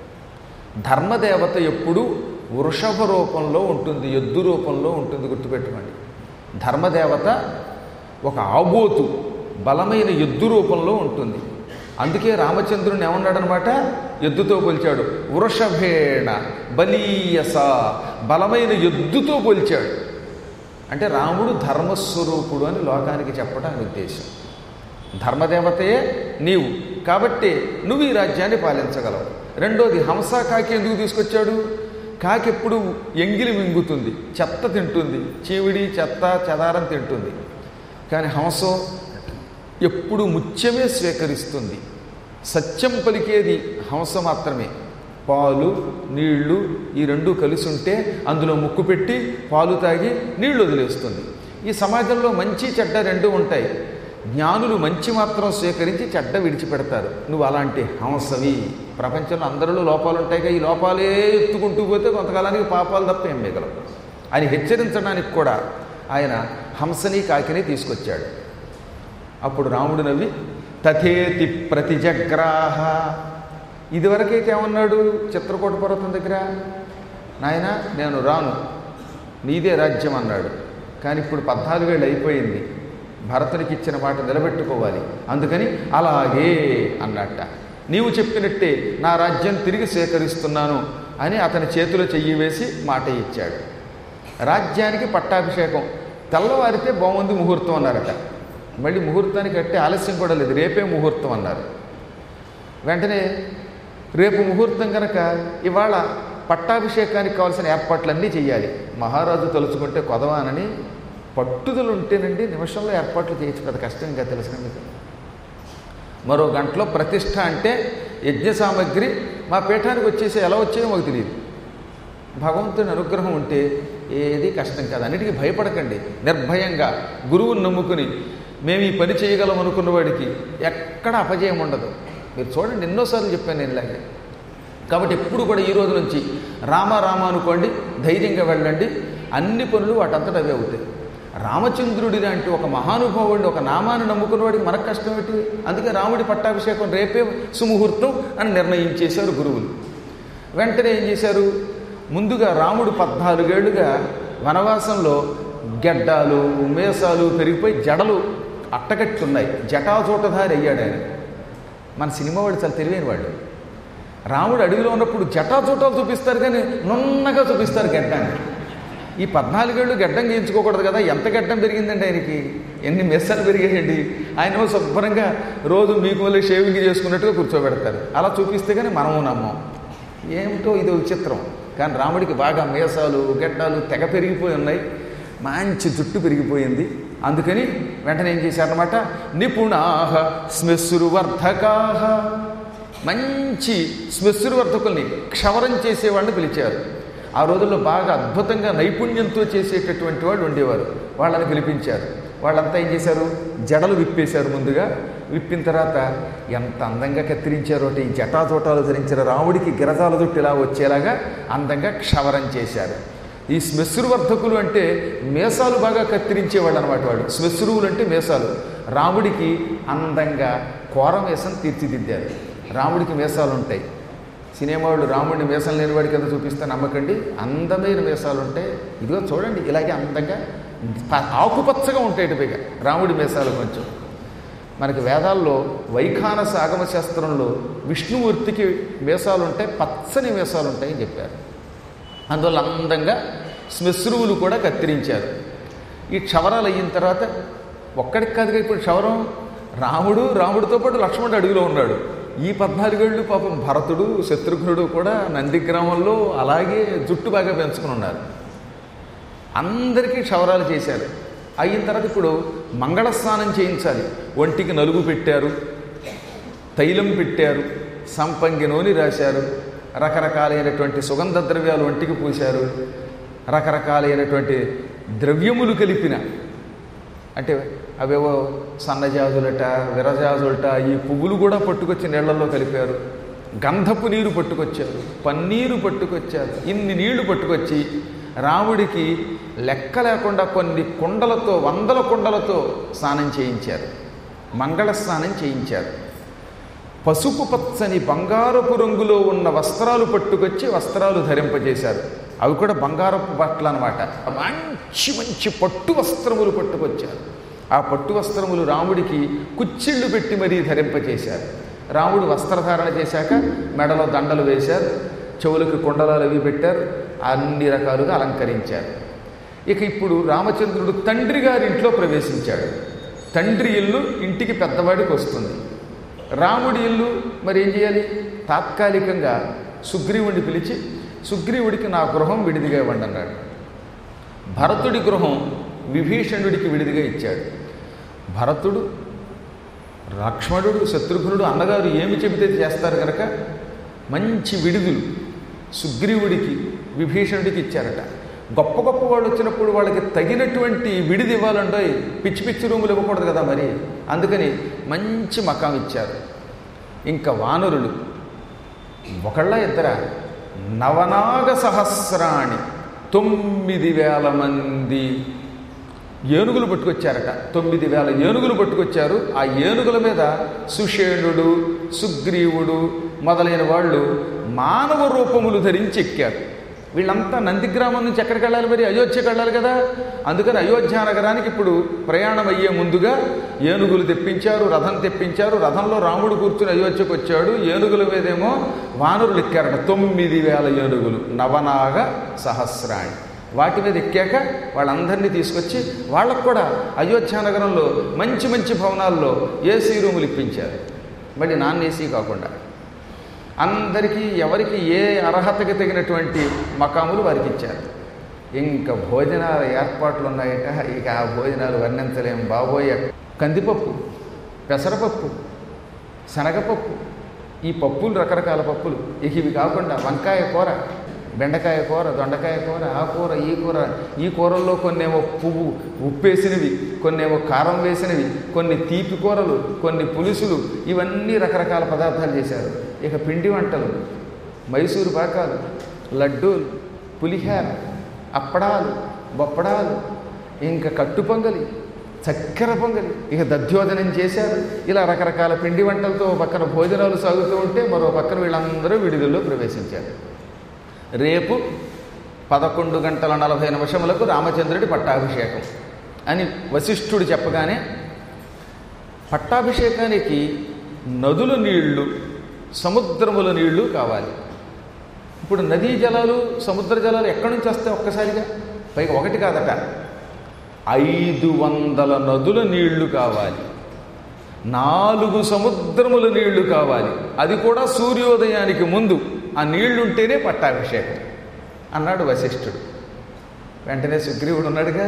ధర్మదేవత ఎప్పుడు వృషభ రూపంలో ఉంటుంది ఎద్దు రూపంలో ఉంటుంది గుర్తుపెట్టుకోండి ధర్మదేవత ఒక ఆబోతు బలమైన ఎద్దు రూపంలో ఉంటుంది అందుకే రామచంద్రుని ఏమన్నాడనమాట ఎద్దుతో పోల్చాడు వృషభేణ బలీయస బలమైన ఎద్దుతో పోల్చాడు అంటే రాముడు ధర్మస్వరూపుడు అని లోకానికి చెప్పడానికి ఉద్దేశం ధర్మదేవతయే నీవు కాబట్టి నువ్వు ఈ రాజ్యాన్ని పాలించగలవు రెండోది హంస కాకి ఎందుకు తీసుకొచ్చాడు కాకి ఎప్పుడు ఎంగిలి మింగుతుంది చెత్త తింటుంది చీవిడి చెత్త చెదారం తింటుంది కానీ హంసో ఎప్పుడు ముత్యమే స్వీకరిస్తుంది సత్యం పలికేది హంస మాత్రమే పాలు నీళ్లు ఈ రెండు కలిసి ఉంటే అందులో ముక్కు పెట్టి పాలు తాగి నీళ్లు వదిలేస్తుంది ఈ సమాజంలో మంచి చెడ్డ రెండు ఉంటాయి జ్ఞానులు మంచి మాత్రం స్వీకరించి చెడ్డ విడిచిపెడతారు నువ్వు అలాంటి హంసవి ప్రపంచంలో అందరిలో లోపాలు ఉంటాయిగా ఈ లోపాలే ఎత్తుకుంటూ పోతే కొంతకాలానికి పాపాలు తప్ప ఏం మిగలవు అని హెచ్చరించడానికి కూడా ఆయన హంసని కాకిని తీసుకొచ్చాడు అప్పుడు రాముడు నవ్వి తథేతి ప్రతిజగ్రాహ ఇదివరకైతే ఏమన్నాడు చిత్రకూట పర్వతం దగ్గర నాయన నేను రాను నీదే రాజ్యం అన్నాడు కానీ ఇప్పుడు పద్నాలుగేళ్ళు అయిపోయింది భరతునికి ఇచ్చిన మాట నిలబెట్టుకోవాలి అందుకని అలాగే అన్నట్ట నీవు చెప్పినట్టే నా రాజ్యం తిరిగి స్వీకరిస్తున్నాను అని అతని చేతిలో చెయ్యి వేసి మాట ఇచ్చాడు రాజ్యానికి పట్టాభిషేకం తెల్లవారితే బాగుంది ముహూర్తం అన్నారట మళ్ళీ ముహూర్తానికి కట్టే ఆలస్యం కూడా లేదు రేపే ముహూర్తం అన్నారు వెంటనే రేపు ముహూర్తం కనుక ఇవాళ పట్టాభిషేకానికి కావాల్సిన ఏర్పాట్లన్నీ చేయాలి మహారాజు తలుచుకుంటే కొదవానని పట్టుదల ఉంటేనండి నిమిషంలో ఏర్పాట్లు చేయొచ్చు పెద్ద కష్టం ఇంకా తెలుసు మీకు మరో గంటలో ప్రతిష్ట అంటే యజ్ఞ సామగ్రి మా పీఠానికి వచ్చేసి ఎలా వచ్చాయో మాకు తెలియదు భగవంతుని అనుగ్రహం ఉంటే ఏది కష్టం కాదు అన్నిటికీ భయపడకండి నిర్భయంగా గురువుని నమ్ముకుని మేము ఈ పని చేయగలం అనుకున్న వాడికి ఎక్కడ అపజయం ఉండదు మీరు చూడండి ఎన్నోసార్లు చెప్పాను నేను ఇలాగే కాబట్టి ఎప్పుడు కూడా ఈ రోజు నుంచి రామ రామ అనుకోండి ధైర్యంగా వెళ్ళండి అన్ని పనులు వాటంతట అవే అవుతాయి రామచంద్రుడి లాంటి ఒక మహానుభావుడిని ఒక నామాన్ని నమ్ముకున్న వాడికి మనకు కష్టం ఏంటి అందుకే రాముడి పట్టాభిషేకం రేపే సుముహూర్తం అని నిర్ణయించేశారు గురువులు వెంటనే ఏం చేశారు ముందుగా రాముడు పద్నాలుగేళ్లుగా వనవాసంలో గెడ్డాలు మేసాలు పెరిగిపోయి జడలు అట్టగట్టున్నాయి జటాచోటధారి అయ్యాడు ఆయన మన సినిమా వాడు చాలా తెలివైన వాడు రాముడు అడవిలో ఉన్నప్పుడు జటాచోటాలు చూపిస్తారు కానీ నున్నగా చూపిస్తారు గెడ్డాన్ని ఈ పద్నాలుగేళ్ళు గడ్డం గీయించుకోకూడదు కదా ఎంత గడ్డం పెరిగిందండి ఆయనకి ఎన్ని మెస్సలు పెరిగాయండి ఆయన శుభ్రంగా రోజు మీకు మళ్ళీ షేవింగ్ చేసుకున్నట్టుగా కూర్చోబెడతారు అలా చూపిస్తే కానీ మనము నమ్మం ఏమిటో ఇది విచిత్రం కానీ రాముడికి బాగా మేసాలు గడ్డాలు తెగ పెరిగిపోయి ఉన్నాయి మంచి జుట్టు పెరిగిపోయింది అందుకని వెంటనే ఏం చేశారనమాట నిపుణాహ శ్మశ్రువర్ధకాహ మంచి శ్మశ్రువర్ధకుల్ని క్షవరం చేసేవాళ్ళని పిలిచారు ఆ రోజుల్లో బాగా అద్భుతంగా నైపుణ్యంతో చేసేటటువంటి వాళ్ళు ఉండేవారు వాళ్ళని పిలిపించారు వాళ్ళంతా ఏం చేశారు జడలు విప్పేశారు ముందుగా విప్పిన తర్వాత ఎంత అందంగా కత్తిరించారో అంటే ఈ జటాజోటాలు ధరించిన రాముడికి గిరజాల జుట్టు ఇలా వచ్చేలాగా అందంగా క్షవరం చేశారు ఈ శ్మశ్రువర్ధకులు అంటే మేసాలు బాగా కత్తిరించేవాళ్ళు అనమాట వాళ్ళు శ్మశ్రువులు అంటే మేసాలు రాముడికి అందంగా కోరమేసం తీర్చిదిద్దారు రాముడికి మేసాలు ఉంటాయి సినిమా వాళ్ళు రాముడిని మీసాలు లేని వాడి కింద చూపిస్తే నమ్మకండి అందమైన మీసాలు ఉంటాయి ఇదిగో చూడండి ఇలాగే అందంగా ప- ఆకుపచ్చగా ఉంటాయి పైగా రాముడి మీసాలు కొంచెం మనకి వేదాల్లో వైఖానస ఆగమ శాస్త్రంలో విష్ణుమూర్తికి వేషాలు ఉంటాయి పచ్చని వేషాలు ఉంటాయని చెప్పారు అందువల్ల అందంగా శ్మశ్రువులు కూడా కత్తిరించారు ఈ క్షవరాలు అయిన తర్వాత ఒక్కడికి కాదుగా ఇప్పుడు క్షవరం రాముడు రాముడితో పాటు లక్ష్మణుడు అడుగులో ఉన్నాడు ఈ పద్నాలుగేళ్ళు పాపం భరతుడు శత్రుఘ్నుడు కూడా నందిగ్రామంలో అలాగే జుట్టు బాగా పెంచుకుని ఉన్నారు అందరికీ క్షవరాలు చేశారు అయిన తర్వాత ఇప్పుడు మంగళ స్నానం చేయించాలి ఒంటికి నలుగు పెట్టారు తైలం పెట్టారు సంపంగి నూనె రాశారు రకరకాలైనటువంటి సుగంధ ద్రవ్యాలు ఒంటికి పూశారు రకరకాలైనటువంటి ద్రవ్యములు కలిపిన అంటే అవేవో సన్నజాజులట విరజాజులట ఈ పువ్వులు కూడా పట్టుకొచ్చి నీళ్లలో కలిపారు గంధపు నీరు పట్టుకొచ్చారు పన్నీరు పట్టుకొచ్చారు ఇన్ని నీళ్లు పట్టుకొచ్చి రాముడికి లెక్క లేకుండా కొన్ని కుండలతో వందల కుండలతో స్నానం చేయించారు మంగళ స్నానం చేయించారు పసుపు పచ్చని బంగారపు రంగులో ఉన్న వస్త్రాలు పట్టుకొచ్చి వస్త్రాలు ధరింపజేశారు అవి కూడా బంగారపు బట్టలు అనమాట మంచి మంచి పట్టు వస్త్రములు పట్టుకొచ్చారు ఆ పట్టు వస్త్రములు రాముడికి కుచ్చిళ్ళు పెట్టి మరీ ధరింపజేశారు రాముడు వస్త్రధారణ చేశాక మెడలో దండలు వేశారు చెవులకు కుండలాలు అవి పెట్టారు అన్ని రకాలుగా అలంకరించారు ఇక ఇప్పుడు రామచంద్రుడు తండ్రి గారి ఇంట్లో ప్రవేశించాడు తండ్రి ఇల్లు ఇంటికి పెద్దవాడికి వస్తుంది రాముడి ఇల్లు మరి ఏం చేయాలి తాత్కాలికంగా సుగ్రీవుడిని పిలిచి సుగ్రీవుడికి నా గృహం విడిదిగా ఇవ్వండి అన్నాడు భరతుడి గృహం విభీషణుడికి విడిదిగా ఇచ్చాడు భరతుడు లక్ష్మణుడు శత్రుఘ్నుడు అన్నగారు ఏమి చెబితే చేస్తారు కనుక మంచి విడుదలు సుగ్రీవుడికి విభీషణుడికి ఇచ్చారట గొప్ప గొప్ప వాళ్ళు వచ్చినప్పుడు వాళ్ళకి తగినటువంటి విడిది ఇవ్వాలంటే పిచ్చి పిచ్చి రూములు ఇవ్వకూడదు కదా మరి అందుకని మంచి మకాం ఇచ్చారు ఇంకా వానరులు ఒకళ్ళ ఇద్దర నవనాగ సహస్రాణి తొమ్మిది వేల మంది ఏనుగులు పట్టుకొచ్చారట తొమ్మిది వేల ఏనుగులు పట్టుకొచ్చారు ఆ ఏనుగుల మీద సుషేణుడు సుగ్రీవుడు మొదలైన వాళ్ళు మానవ రూపములు ధరించి ఎక్కారు వీళ్ళంతా నందిగ్రామం నుంచి ఎక్కడికి వెళ్ళాలి మరి అయోధ్యకి వెళ్ళాలి కదా అందుకని అయోధ్య నగరానికి ఇప్పుడు ప్రయాణం అయ్యే ముందుగా ఏనుగులు తెప్పించారు రథం తెప్పించారు రథంలో రాముడు కూర్చుని అయోధ్యకు వచ్చాడు ఏనుగుల మీదేమో వానరులు ఎక్కారట తొమ్మిది వేల ఏనుగులు నవనాగ సహస్రాణి వాటి మీద ఎక్కాక వాళ్ళందరినీ తీసుకొచ్చి వాళ్ళకు కూడా అయోధ్య నగరంలో మంచి మంచి భవనాల్లో ఏసీ రూములు ఇప్పించారు మళ్ళీ నాన్ ఏసీ కాకుండా అందరికీ ఎవరికి ఏ అర్హతకి తగినటువంటి మకాములు వారికి ఇచ్చారు ఇంకా భోజనాల ఏర్పాట్లు ఉన్నాయట ఇక ఆ భోజనాలు వర్ణించలేం బాబోయే కందిపప్పు పెసరపప్పు శనగపప్పు ఈ పప్పులు రకరకాల పప్పులు ఇక ఇవి కాకుండా వంకాయ కూర బెండకాయ కూర దొండకాయ కూర ఆ కూర ఈ కూర ఈ కూరల్లో కొన్నేమో పువ్వు ఉప్పేసినవి కొన్నేమో కారం వేసినవి కొన్ని తీపి కూరలు కొన్ని పులుసులు ఇవన్నీ రకరకాల పదార్థాలు చేశారు ఇక పిండి వంటలు మైసూరు పాకాలు లడ్డూలు పులిహార అప్పడాలు బొప్పడాలు ఇంకా కట్టు పొంగలి చక్కెర పొంగలి ఇక దధ్యోదనం చేశారు ఇలా రకరకాల పిండి వంటలతో ఓ పక్కన భోజనాలు సాగుతూ ఉంటే మరో పక్కన వీళ్ళందరూ విడుదలలో ప్రవేశించారు రేపు పదకొండు గంటల నలభై నిమిషములకు రామచంద్రుడి పట్టాభిషేకం అని వశిష్ఠుడు చెప్పగానే పట్టాభిషేకానికి నదుల నీళ్లు సముద్రముల నీళ్లు కావాలి ఇప్పుడు నదీ జలాలు సముద్ర జలాలు ఎక్కడి నుంచి వస్తాయి ఒక్కసారిగా పైగా ఒకటి కాదట ఐదు వందల నదుల నీళ్లు కావాలి నాలుగు సముద్రముల నీళ్లు కావాలి అది కూడా సూర్యోదయానికి ముందు ఆ నీళ్లుంటేనే పట్టాభిషేకం అన్నాడు వశిష్ఠుడు వెంటనే సుగ్రీవుడు ఉన్నాడుగా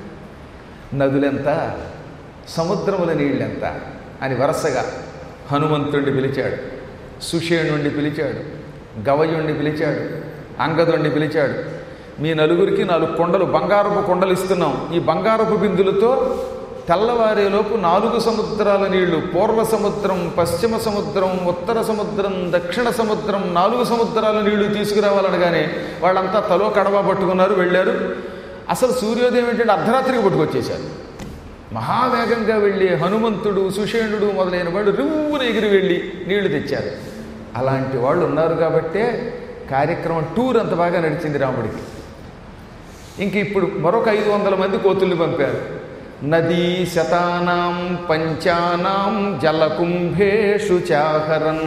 నదులెంత సముద్రముల నీళ్ళెంత అని వరుసగా హనుమంతుణ్ణి పిలిచాడు సుషేణుణ్ణి పిలిచాడు గవయుణ్ణి పిలిచాడు అంగదుణ్ణి పిలిచాడు మీ నలుగురికి నాలుగు కొండలు బంగారపు కొండలు ఇస్తున్నాం ఈ బంగారపు బిందులతో తెల్లవారేలోపు నాలుగు సముద్రాల నీళ్లు పూర్వ సముద్రం పశ్చిమ సముద్రం ఉత్తర సముద్రం దక్షిణ సముద్రం నాలుగు సముద్రాల నీళ్లు తీసుకురావాలనగానే వాళ్ళంతా తలో కడవ పట్టుకున్నారు వెళ్ళారు అసలు సూర్యోదయం ఏంటంటే అర్ధరాత్రికి పట్టుకొచ్చేశారు మహావేగంగా వెళ్ళి హనుమంతుడు సుషేణుడు మొదలైన వాళ్ళు రివ్వున ఎగిరి వెళ్ళి నీళ్లు తెచ్చారు అలాంటి వాళ్ళు ఉన్నారు కాబట్టే కార్యక్రమం టూర్ అంత బాగా నడిచింది రాముడికి ఇంక ఇప్పుడు మరొక ఐదు వందల మంది కోతుల్ని పంపారు నదీ శతానాం పంచానాం జలకుంభేషు చాహరన్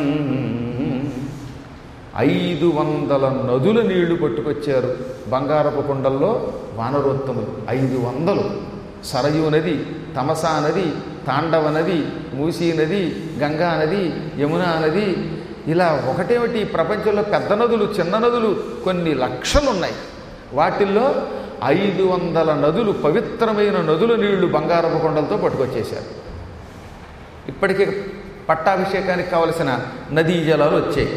ఐదు వందల నదుల నీళ్లు పట్టుకొచ్చారు బంగారపు కుండల్లో వానరోత్తములు ఐదు వందలు సరయూ నది తమసా నది తాండవ నది మూసీ నది గంగా నది యమునా నది ఇలా ఒకటేమిటి ఈ ప్రపంచంలో పెద్ద నదులు చిన్న నదులు కొన్ని లక్షలు ఉన్నాయి వాటిల్లో ఐదు వందల నదులు పవిత్రమైన నదుల నీళ్లు బంగారపు కొండలతో పట్టుకొచ్చేశారు ఇప్పటికే పట్టాభిషేకానికి కావలసిన నదీ జలాలు వచ్చాయి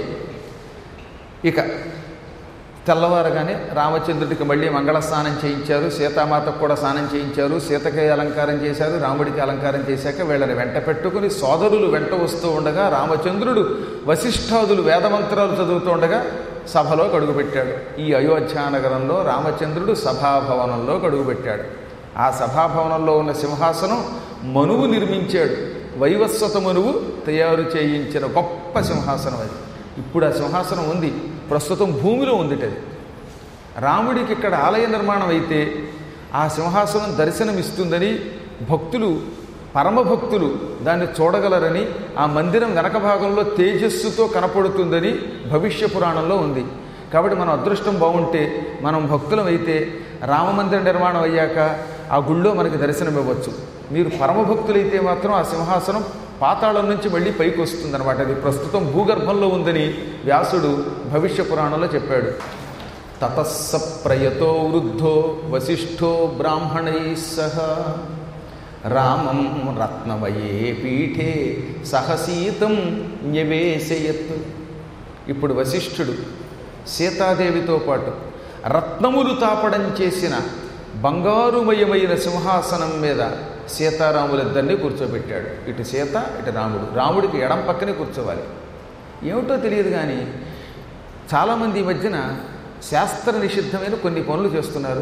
ఇక తెల్లవారగానే రామచంద్రుడికి మళ్ళీ మంగళ స్నానం చేయించారు సీతామాతకు కూడా స్నానం చేయించారు సీతకి అలంకారం చేశారు రాముడికి అలంకారం చేశాక వీళ్ళని వెంట పెట్టుకుని సోదరులు వెంట వస్తూ ఉండగా రామచంద్రుడు వశిష్ఠాదులు వేదమంత్రాలు చదువుతూ ఉండగా సభలో కడుగుపెట్టాడు ఈ అయోధ్య నగరంలో రామచంద్రుడు సభాభవనంలో కడుగుపెట్టాడు ఆ సభాభవనంలో ఉన్న సింహాసనం మనువు నిర్మించాడు వైవస్వత మనువు తయారు చేయించిన గొప్ప సింహాసనం అది ఇప్పుడు ఆ సింహాసనం ఉంది ప్రస్తుతం భూమిలో ఉంది అది రాముడికి ఇక్కడ ఆలయ నిర్మాణం అయితే ఆ సింహాసనం దర్శనమిస్తుందని భక్తులు పరమభక్తులు దాన్ని చూడగలరని ఆ మందిరం వెనక భాగంలో తేజస్సుతో కనపడుతుందని భవిష్య పురాణంలో ఉంది కాబట్టి మన అదృష్టం బాగుంటే మనం భక్తులం అయితే రామమందిర నిర్మాణం అయ్యాక ఆ గుళ్ళో మనకి దర్శనం ఇవ్వచ్చు మీరు పరమభక్తులైతే మాత్రం ఆ సింహాసనం పాతాళం నుంచి మళ్ళీ పైకి వస్తుందన్నమాట అది ప్రస్తుతం భూగర్భంలో ఉందని వ్యాసుడు భవిష్య పురాణంలో చెప్పాడు తతస్స ప్రయతో వృద్ధో వశిష్ఠో బ్రాహ్మణై సహ రామం రత్నమయే పీఠే సహసీతం న్యవేశయత్ ఇప్పుడు వశిష్ఠుడు సీతాదేవితో పాటు రత్నములు తాపడం చేసిన బంగారుమయమైన సింహాసనం మీద సీతారాములిద్దరినీ కూర్చోబెట్టాడు ఇటు సీత ఇటు రాముడు రాముడికి ఎడం పక్కనే కూర్చోవాలి ఏమిటో తెలియదు కానీ చాలామంది ఈ మధ్యన శాస్త్ర నిషిద్ధమైన కొన్ని పనులు చేస్తున్నారు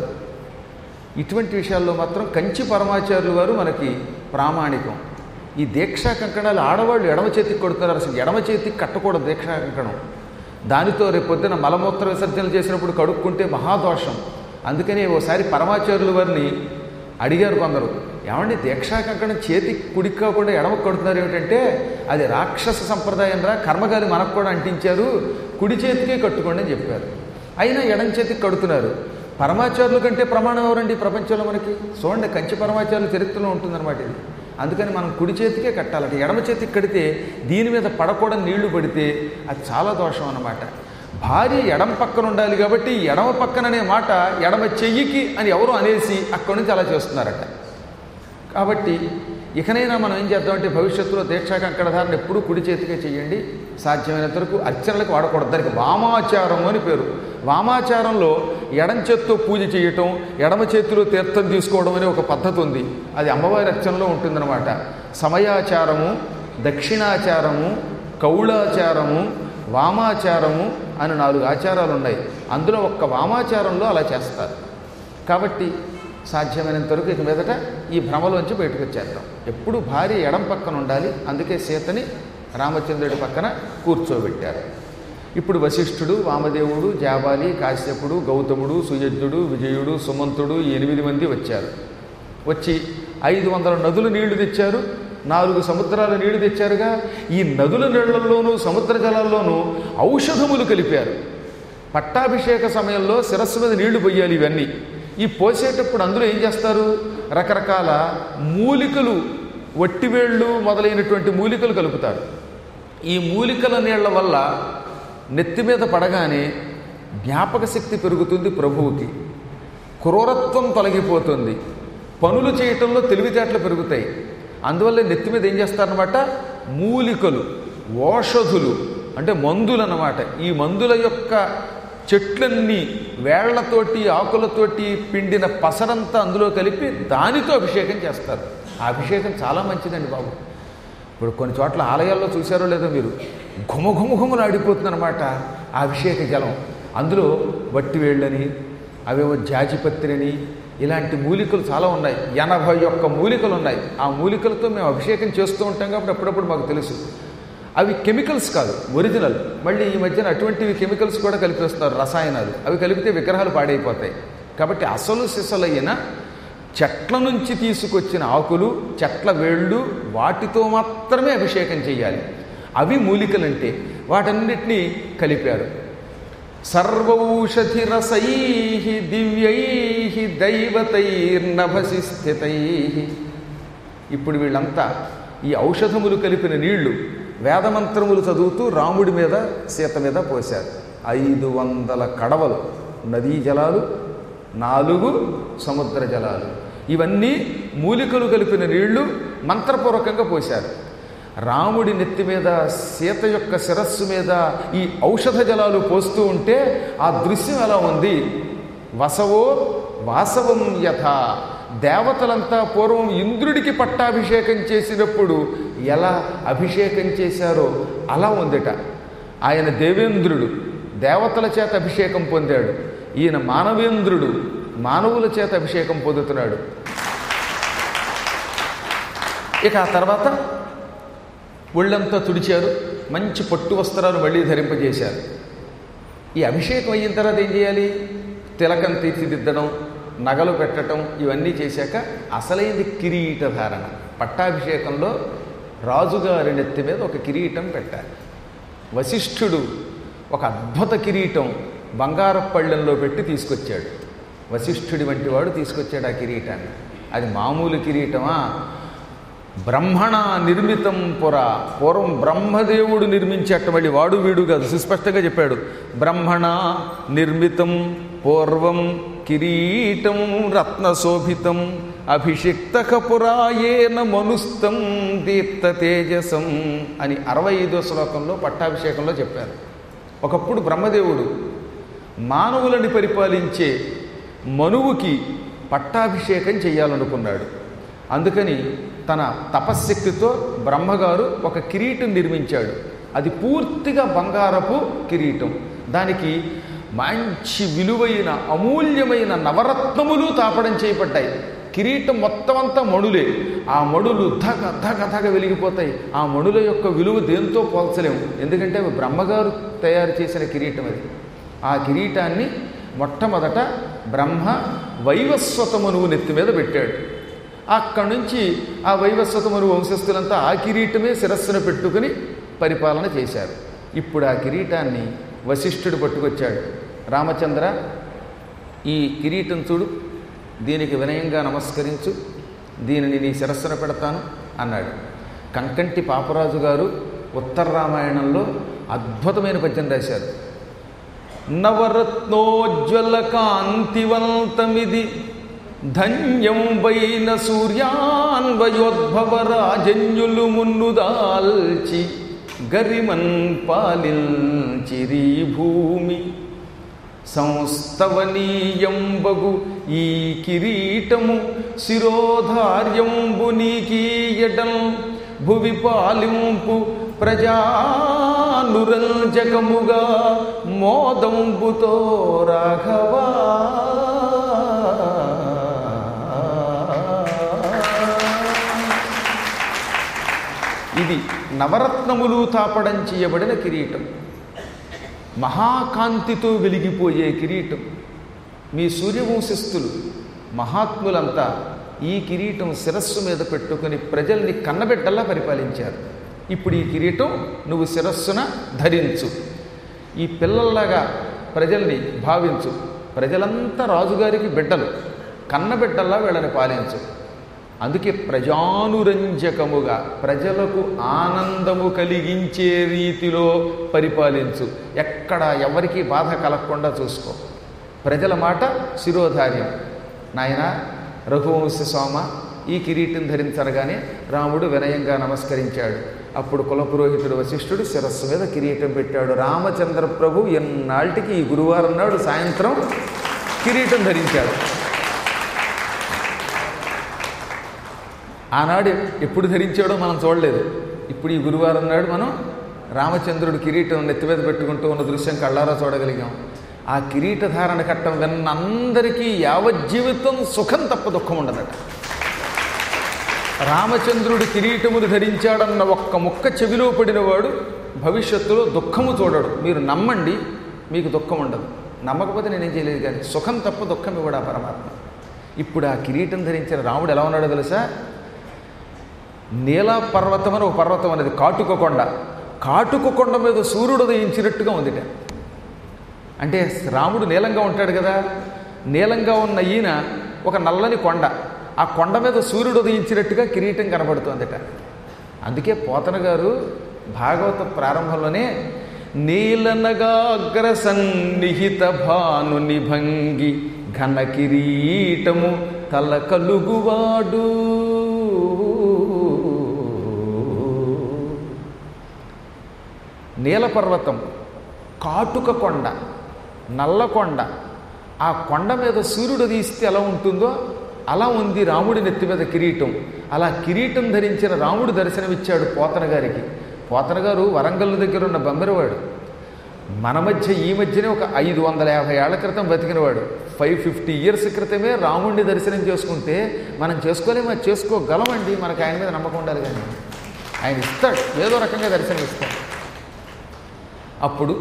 ఇటువంటి విషయాల్లో మాత్రం కంచి పరమాచార్యులు వారు మనకి ప్రామాణికం ఈ దీక్షా కంకణాలు ఆడవాళ్ళు ఎడమ చేతికి కొడుతున్నారు అసలు ఎడమ చేతికి కట్టకూడదు దీక్షా కంకణం దానితో రేపు పొద్దున మలమూత్ర విసర్జన చేసినప్పుడు కడుక్కుంటే మహాదోషం అందుకని ఓసారి పరమాచార్యుల వారిని అడిగారు కొందరు ఏమండి దీక్షా కంకణం చేతి కుడికి కాకుండా ఎడమకు కడుతున్నారు ఏమిటంటే అది రాక్షస సంప్రదాయం రా కర్మగాలి మనకు కూడా అంటించారు కుడి చేతికే కట్టుకోండి అని చెప్పారు అయినా ఎడం చేతికి కడుతున్నారు పరమాచారుల కంటే ప్రమాణం ఎవరండి ఈ ప్రపంచంలో మనకి చూడండి కంచి పరమాచారుల చరిత్రలో ఉంటుందన్నమాట ఇది అందుకని మనం కుడి చేతికే కట్టాలట ఎడమ చేతికి కడితే దీని మీద పడకూడని నీళ్లు పడితే అది చాలా దోషం అన్నమాట భార్య ఎడమ పక్కన ఉండాలి కాబట్టి ఎడమ పక్కననే మాట ఎడమ చెయ్యికి అని ఎవరు అనేసి అక్కడి నుంచి అలా చేస్తున్నారట కాబట్టి ఇకనైనా మనం ఏం చేద్దామంటే భవిష్యత్తులో దీక్షా కంకణధారణ ఎప్పుడూ కుడి చేతికే చేయండి సాధ్యమైనంత వరకు అర్చనలకు వాడకూడదు దానికి వామాచారం అని పేరు వామాచారంలో ఎడం చేత్తో పూజ చేయటం ఎడమ చేతిలో తీర్థం తీసుకోవడం అనే ఒక పద్ధతి ఉంది అది అమ్మవారి అర్చనలో ఉంటుందన్నమాట సమయాచారము దక్షిణాచారము కౌళాచారము వామాచారము అని నాలుగు ఆచారాలు ఉన్నాయి అందులో ఒక్క వామాచారంలో అలా చేస్తారు కాబట్టి సాధ్యమైనంత వరకు ఇక మీదట ఈ భ్రమలోంచి బయటకు వచ్చేద్దాం ఎప్పుడు భార్య ఎడం పక్కన ఉండాలి అందుకే సీతని రామచంద్రుడి పక్కన కూర్చోబెట్టారు ఇప్పుడు వశిష్ఠుడు వామదేవుడు జాబాలి కాశ్యపుడు గౌతముడు సుయజ్ఞుడు విజయుడు సుమంతుడు ఈ ఎనిమిది మంది వచ్చారు వచ్చి ఐదు వందల నదుల నీళ్లు తెచ్చారు నాలుగు సముద్రాల నీళ్లు తెచ్చారుగా ఈ నదుల నీళ్లలోనూ సముద్ర జలాల్లోనూ ఔషధములు కలిపారు పట్టాభిషేక సమయంలో శిరస్సు మీద నీళ్లు పోయాలి ఇవన్నీ ఈ పోసేటప్పుడు అందులో ఏం చేస్తారు రకరకాల మూలికలు వట్టివేళ్ళు మొదలైనటువంటి మూలికలు కలుపుతారు ఈ మూలికల నీళ్ల వల్ల నెత్తి మీద పడగానే జ్ఞాపక శక్తి పెరుగుతుంది ప్రభువుకి క్రూరత్వం తొలగిపోతుంది పనులు చేయటంలో తెలివితేటలు పెరుగుతాయి అందువల్ల నెత్తి మీద ఏం చేస్తారనమాట మూలికలు ఓషధులు అంటే మందులు అన్నమాట ఈ మందుల యొక్క చెట్లన్నీ వేళ్లతోటి ఆకులతోటి పిండిన పసరంతా అందులో కలిపి దానితో అభిషేకం చేస్తారు ఆ అభిషేకం చాలా మంచిదండి బాబు ఇప్పుడు కొన్ని చోట్ల ఆలయాల్లో చూశారో లేదో మీరు ఘుమఘుమఘుమలు ఆడిపోతుందన్నమాట ఆ అభిషేక జలం అందులో వట్టి వేళ్ళని అవేవో జాజిపత్రిని ఇలాంటి మూలికలు చాలా ఉన్నాయి ఎనభై ఒక్క మూలికలు ఉన్నాయి ఆ మూలికలతో మేము అభిషేకం చేస్తూ ఉంటాం కాబట్టి అప్పుడప్పుడు మాకు తెలుసు అవి కెమికల్స్ కాదు ఒరిజినల్ మళ్ళీ ఈ మధ్యన అటువంటివి కెమికల్స్ కూడా కలిపేస్తున్నారు రసాయనాలు అవి కలిపితే విగ్రహాలు పాడైపోతాయి కాబట్టి అసలు సిసలైన చెట్ల నుంచి తీసుకొచ్చిన ఆకులు చెట్ల వేళ్ళు వాటితో మాత్రమే అభిషేకం చేయాలి అవి మూలికలంటే వాటన్నిటినీ కలిపారు సర్వౌషధిరసై దివ్యై దైవతైర్నభసి స్థితై ఇప్పుడు వీళ్ళంతా ఈ ఔషధములు కలిపిన నీళ్లు వేదమంత్రములు చదువుతూ రాముడి మీద సీత మీద పోశారు ఐదు వందల కడవలు నదీ జలాలు నాలుగు సముద్ర జలాలు ఇవన్నీ మూలికలు కలిపిన నీళ్లు మంత్రపూర్వకంగా పోశారు రాముడి నెత్తి మీద సీత యొక్క శిరస్సు మీద ఈ ఔషధ జలాలు పోస్తూ ఉంటే ఆ దృశ్యం ఎలా ఉంది వసవో వాసవం యథ దేవతలంతా పూర్వం ఇంద్రుడికి పట్టాభిషేకం చేసినప్పుడు ఎలా అభిషేకం చేశారో అలా ఉందిట ఆయన దేవేంద్రుడు దేవతల చేత అభిషేకం పొందాడు ఈయన మానవేంద్రుడు మానవుల చేత అభిషేకం పొందుతున్నాడు ఇక ఆ తర్వాత ఒళ్ళంతా తుడిచారు మంచి పట్టు వస్త్రాలు మళ్ళీ ధరింపజేశారు ఈ అభిషేకం అయిన తర్వాత ఏం చేయాలి తిలకం తీర్చిదిద్దడం నగలు పెట్టడం ఇవన్నీ చేశాక అసలైంది కిరీట ధారణ పట్టాభిషేకంలో రాజుగారి నెత్తి మీద ఒక కిరీటం పెట్టాలి వశిష్ఠుడు ఒక అద్భుత కిరీటం బంగారు పళ్ళెంలో పెట్టి తీసుకొచ్చాడు వశిష్ఠుడి వంటి వాడు తీసుకొచ్చాడు ఆ కిరీటాన్ని అది మామూలు కిరీటమా బ్రహ్మణ నిర్మితం పుర పూర్వం బ్రహ్మదేవుడు నిర్మించేట మళ్ళీ వాడు వీడు కాదు సుస్పష్టంగా చెప్పాడు బ్రహ్మణ నిర్మితం పూర్వం కిరీటం రత్నశోభితం అభిషిక్త పురాయేన మనుస్తం దీప్త తేజసం అని అరవై ఐదో శ్లోకంలో పట్టాభిషేకంలో చెప్పారు ఒకప్పుడు బ్రహ్మదేవుడు మానవులని పరిపాలించే మనువుకి పట్టాభిషేకం చేయాలనుకున్నాడు అందుకని తన తపశ్శక్తితో బ్రహ్మగారు ఒక కిరీటం నిర్మించాడు అది పూర్తిగా బంగారపు కిరీటం దానికి మంచి విలువైన అమూల్యమైన నవరత్నములు తాపడం చేయబడ్డాయి కిరీటం మొత్తం అంతా మణులే ఆ మణులు ధగ ధగ ధగ వెలిగిపోతాయి ఆ మణుల యొక్క విలువ దేంతో పోల్చలేము ఎందుకంటే అవి బ్రహ్మగారు తయారు చేసిన కిరీటం అది ఆ కిరీటాన్ని మొట్టమొదట బ్రహ్మ వైవస్వతమనువు నెత్తి మీద పెట్టాడు అక్కడి నుంచి ఆ వైవస్వతమను వంశస్థులంతా ఆ కిరీటమే శిరస్సును పెట్టుకుని పరిపాలన చేశారు ఇప్పుడు ఆ కిరీటాన్ని వశిష్ఠుడు పట్టుకొచ్చాడు రామచంద్ర ఈ కిరీటం చూడు దీనికి వినయంగా నమస్కరించు దీనిని నీ శిరస్సున పెడతాను అన్నాడు కంకంటి పాపరాజు గారు ఉత్తర రామాయణంలో అద్భుతమైన పద్యం రాశారు నవరత్నోజ్వల కాంతివంతమిది ధన్యం వైన సూర్యాన్వయోద్భవ రాజన్యులు మున్నుదాల్చి గరిమన్ పాలించిరీ భూమి సంస్తవనీయంబగు ఈ కిరీటము శిరోధార్యంబు నీకీయటం భువి పాలింపు ప్రజానురంజకముగా మోదంబుతో రాఘవా ఇది నవరత్నములు తాపడం చేయబడిన కిరీటం మహాకాంతితో వెలిగిపోయే కిరీటం మీ సూర్యవంశస్థులు మహాత్ములంతా ఈ కిరీటం శిరస్సు మీద పెట్టుకుని ప్రజల్ని కన్నబెట్టల్లా పరిపాలించారు ఇప్పుడు ఈ కిరీటం నువ్వు శిరస్సున ధరించు ఈ పిల్లల్లాగా ప్రజల్ని భావించు ప్రజలంతా రాజుగారికి బిడ్డలు కన్నబిడ్డల్లా వీళ్ళని పాలించు అందుకే ప్రజానురంజకముగా ప్రజలకు ఆనందము కలిగించే రీతిలో పరిపాలించు ఎక్కడ ఎవరికీ బాధ కలగకుండా చూసుకో ప్రజల మాట శిరోధార్యం నాయన రఘువంశ సోమ ఈ కిరీటం ధరించరగానే రాముడు వినయంగా నమస్కరించాడు అప్పుడు కులపురోహితుడు వశిష్ఠుడు శిరస్సు మీద కిరీటం పెట్టాడు రామచంద్ర ప్రభు ఎన్నాళ్ళకి ఈ గురువారం నాడు సాయంత్రం కిరీటం ధరించాడు ఆనాడు ఎప్పుడు ధరించాడో మనం చూడలేదు ఇప్పుడు ఈ గురువారం నాడు మనం రామచంద్రుడు కిరీటం నెత్తి మీద పెట్టుకుంటూ ఉన్న దృశ్యం కళ్ళారా చూడగలిగాం ఆ కిరీట ధారణ కట్టం విన్న అందరికీ యావజ్జీవితం సుఖం తప్ప దుఃఖం ఉండదట రామచంద్రుడు కిరీటములు ధరించాడన్న ఒక్క ముక్క చెవిలో పడినవాడు భవిష్యత్తులో దుఃఖము చూడడు మీరు నమ్మండి మీకు దుఃఖం ఉండదు నమ్మకపోతే నేనేం చేయలేదు కానీ సుఖం తప్ప దుఃఖం ఇవ్వడా పరమాత్మ ఇప్పుడు ఆ కిరీటం ధరించిన రాముడు ఎలా ఉన్నాడో తెలుసా నీల పర్వతం అని ఒక పర్వతం అనేది కాటుక కొండ కాటుక కొండ మీద సూర్యుడు ఉదయించినట్టుగా ఉందిట అంటే రాముడు నీలంగా ఉంటాడు కదా నీలంగా ఉన్న ఈయన ఒక నల్లని కొండ ఆ కొండ మీద సూర్యుడు ఉదయించినట్టుగా కిరీటం కనబడుతోందిట అందుకే పోతన గారు భాగవత ప్రారంభంలోనే నీలనగా అగ్ర సన్నిహిత భాను నిభంగి ఘన కిరీటము తల కలుగువాడు నీలపర్వతం కాటుక కొండ నల్ల కొండ ఆ కొండ మీద సూర్యుడు తీస్తే ఎలా ఉంటుందో అలా ఉంది రాముడి నెత్తి మీద కిరీటం అలా కిరీటం ధరించిన రాముడు దర్శనమిచ్చాడు పోతన గారికి పోతన గారు వరంగల్ దగ్గర ఉన్న బొమ్మెరవాడు మన మధ్య ఈ మధ్యనే ఒక ఐదు వందల యాభై ఏళ్ల క్రితం బతికినవాడు ఫైవ్ ఫిఫ్టీ ఇయర్స్ క్రితమే రాముడిని దర్శనం చేసుకుంటే మనం చేసుకోలేమో అది చేసుకోగలమండి మనకు ఆయన మీద నమ్మకం ఉండాలి కానీ ఆయన ఇస్తాడు ఏదో రకంగా దర్శనం ఇస్తాడు అప్పుడు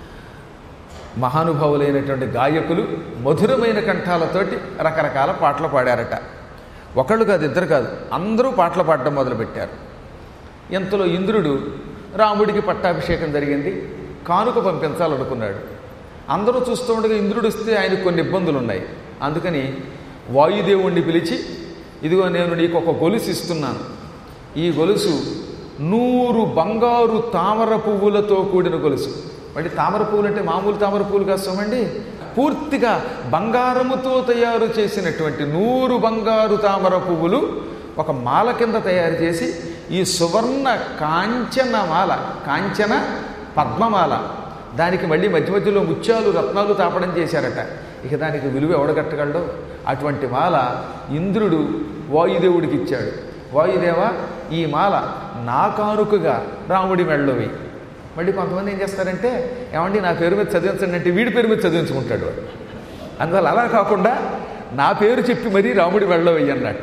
మహానుభావులైనటువంటి గాయకులు మధురమైన కంఠాలతోటి రకరకాల పాటలు పాడారట ఒకళ్ళు కాదు ఇద్దరు కాదు అందరూ పాటలు పాడడం మొదలుపెట్టారు ఇంతలో ఇంద్రుడు రాముడికి పట్టాభిషేకం జరిగింది కానుక పంపించాలనుకున్నాడు అందరూ చూస్తూ ఉండగా ఇంద్రుడు వస్తే ఆయనకు కొన్ని ఇబ్బందులు ఉన్నాయి అందుకని వాయుదేవుణ్ణి పిలిచి ఇదిగో నేను నీకు ఒక గొలుసు ఇస్తున్నాను ఈ గొలుసు నూరు బంగారు తామర పువ్వులతో కూడిన గొలుసు మళ్ళీ తామర పువ్వులు అంటే మామూలు తామర పువ్వులు కాస్తామండి పూర్తిగా బంగారముతో తయారు చేసినటువంటి నూరు బంగారు తామర పువ్వులు ఒక మాల కింద తయారు చేసి ఈ సువర్ణ కాంచన మాల కాంచన పద్మమాల దానికి మళ్ళీ మధ్య మధ్యలో ముత్యాలు రత్నాలు తాపడం చేశారట ఇక దానికి విలువ ఎవడగట్టగలడో అటువంటి మాల ఇంద్రుడు వాయుదేవుడికి ఇచ్చాడు వాయుదేవ ఈ మాల నా కానుకగా రాముడి మెళ్ళలో వేయి మళ్ళీ కొంతమంది ఏం చేస్తారంటే ఏమండి నా పేరు మీద చదివించండి అంటే వీడి పేరు మీద చదివించుకుంటాడు వాడు అందువల్ల అలా కాకుండా నా పేరు చెప్పి మరీ రాముడి మెళ్ళలో వెయ్యి అన్నట్ట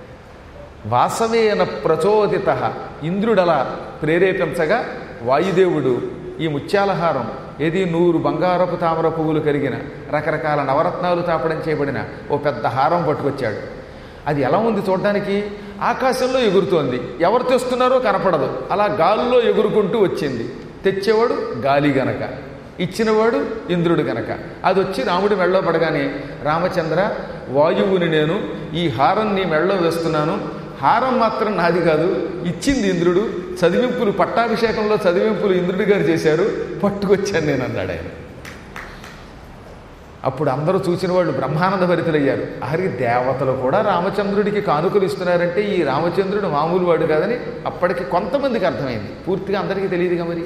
వాసవేన ప్రచోదిత ఇంద్రుడలా ప్రేరేపించగా వాయుదేవుడు ఈ ముత్యాలహారం ఏది నూరు బంగారపు తామర పువ్వులు కరిగిన రకరకాల నవరత్నాలు తాపడం చేయబడిన ఓ పెద్ద హారం పట్టుకొచ్చాడు అది ఎలా ఉంది చూడడానికి ఆకాశంలో ఎగురుతోంది ఎవరు తెస్తున్నారో కనపడదు అలా గాల్లో ఎగురుకుంటూ వచ్చింది తెచ్చేవాడు గాలి గనక ఇచ్చినవాడు ఇంద్రుడు గనక అది వచ్చి రాముడి మెళ్ళో పడగానే రామచంద్ర వాయువుని నేను ఈ హారం నీ మెళ్ళో వేస్తున్నాను హారం మాత్రం నాది కాదు ఇచ్చింది ఇంద్రుడు చదివింపులు పట్టాభిషేకంలో చదివింపులు ఇంద్రుడి గారు చేశారు పట్టుకొచ్చాను నేను అన్నాడు ఆయన అప్పుడు అందరూ చూసిన వాళ్ళు బ్రహ్మానంద భరితులయ్యారు ఆఖరికి దేవతలు కూడా రామచంద్రుడికి కానుకలు ఇస్తున్నారంటే ఈ రామచంద్రుడు మామూలు వాడు కాదని అప్పటికి కొంతమందికి అర్థమైంది పూర్తిగా అందరికీ తెలియదుగా మరి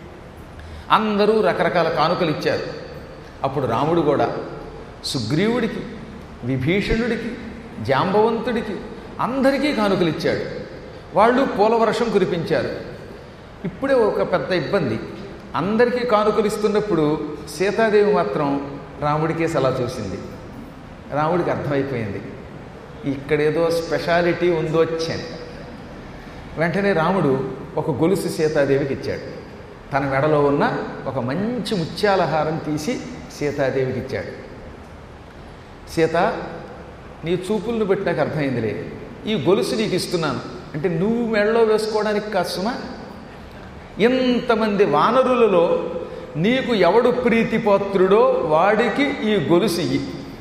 అందరూ రకరకాల కానుకలు ఇచ్చారు అప్పుడు రాముడు కూడా సుగ్రీవుడికి విభీషణుడికి జాంబవంతుడికి అందరికీ కానుకలు ఇచ్చాడు వాళ్ళు పూలవర్షం కురిపించారు ఇప్పుడే ఒక పెద్ద ఇబ్బంది అందరికీ కానుకలు ఇస్తున్నప్పుడు సీతాదేవి మాత్రం రాముడికే సలా చూసింది రాముడికి అర్థమైపోయింది ఇక్కడేదో స్పెషాలిటీ ఉందో వచ్చాను వెంటనే రాముడు ఒక గొలుసు సీతాదేవికి ఇచ్చాడు తన మెడలో ఉన్న ఒక మంచి ముత్యాలహారం తీసి సీతాదేవికి ఇచ్చాడు సీత నీ చూపులను బట్టి నాకు అర్థమైందిలే ఈ గొలుసు నీకు ఇస్తున్నాను అంటే నువ్వు మెడలో వేసుకోవడానికి కాసుమా ఇంతమంది వానరులలో నీకు ఎవడు ప్రీతిపాత్రుడో వాడికి ఈ గొలుసు ఇయ్యి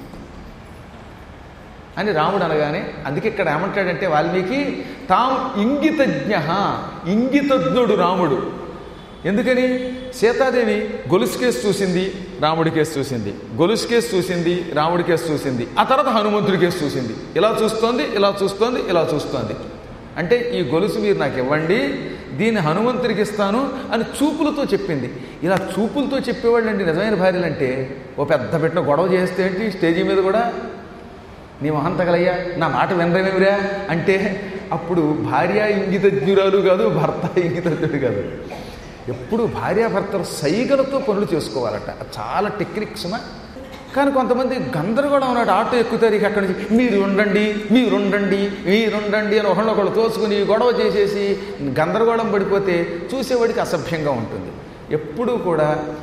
అని రాముడు అనగానే అందుకే ఇక్కడ ఏమంటాడంటే వాల్మీకి తాం ఇంగితజ్ఞ ఇంగితజ్ఞుడు రాముడు ఎందుకని సీతాదేవి గొలుసు కేసు చూసింది రాముడి కేసు చూసింది గొలుసు కేసు చూసింది రాముడి కేసు చూసింది ఆ తర్వాత హనుమంతుడి కేసు చూసింది ఇలా చూస్తోంది ఇలా చూస్తోంది ఇలా చూస్తోంది అంటే ఈ గొలుసు మీరు నాకు ఇవ్వండి దీన్ని హనుమంతుడికి ఇస్తాను అని చూపులతో చెప్పింది ఇలా చూపులతో చెప్పేవాళ్ళండి నిజమైన భార్యలు అంటే ఓ పెద్ద పెట్టిన గొడవ చేస్తే ఏంటి స్టేజీ మీద కూడా నీ మొహం తగలయ్యా నా మాట వినరేమిరా అంటే అప్పుడు భార్య ఇంగితజ్ఞురాలు కాదు భర్త ఇంగితజ్ఞుడు కాదు ఎప్పుడు భార్యాభర్తలు సైగలతో పనులు చేసుకోవాలట చాలా టెక్నిక్స్మా కానీ కొంతమంది గందరగోళం ఉన్నాడు ఆటో ఎక్కుతారు ఇక అక్కడి నుంచి మీరు ఉండండి మీరు ఉండండి మీరు ఉండండి అని ఒకళ్ళొకళ్ళు తోసుకుని గొడవ చేసేసి గందరగోళం పడిపోతే చూసేవాడికి అసభ్యంగా ఉంటుంది ఎప్పుడూ కూడా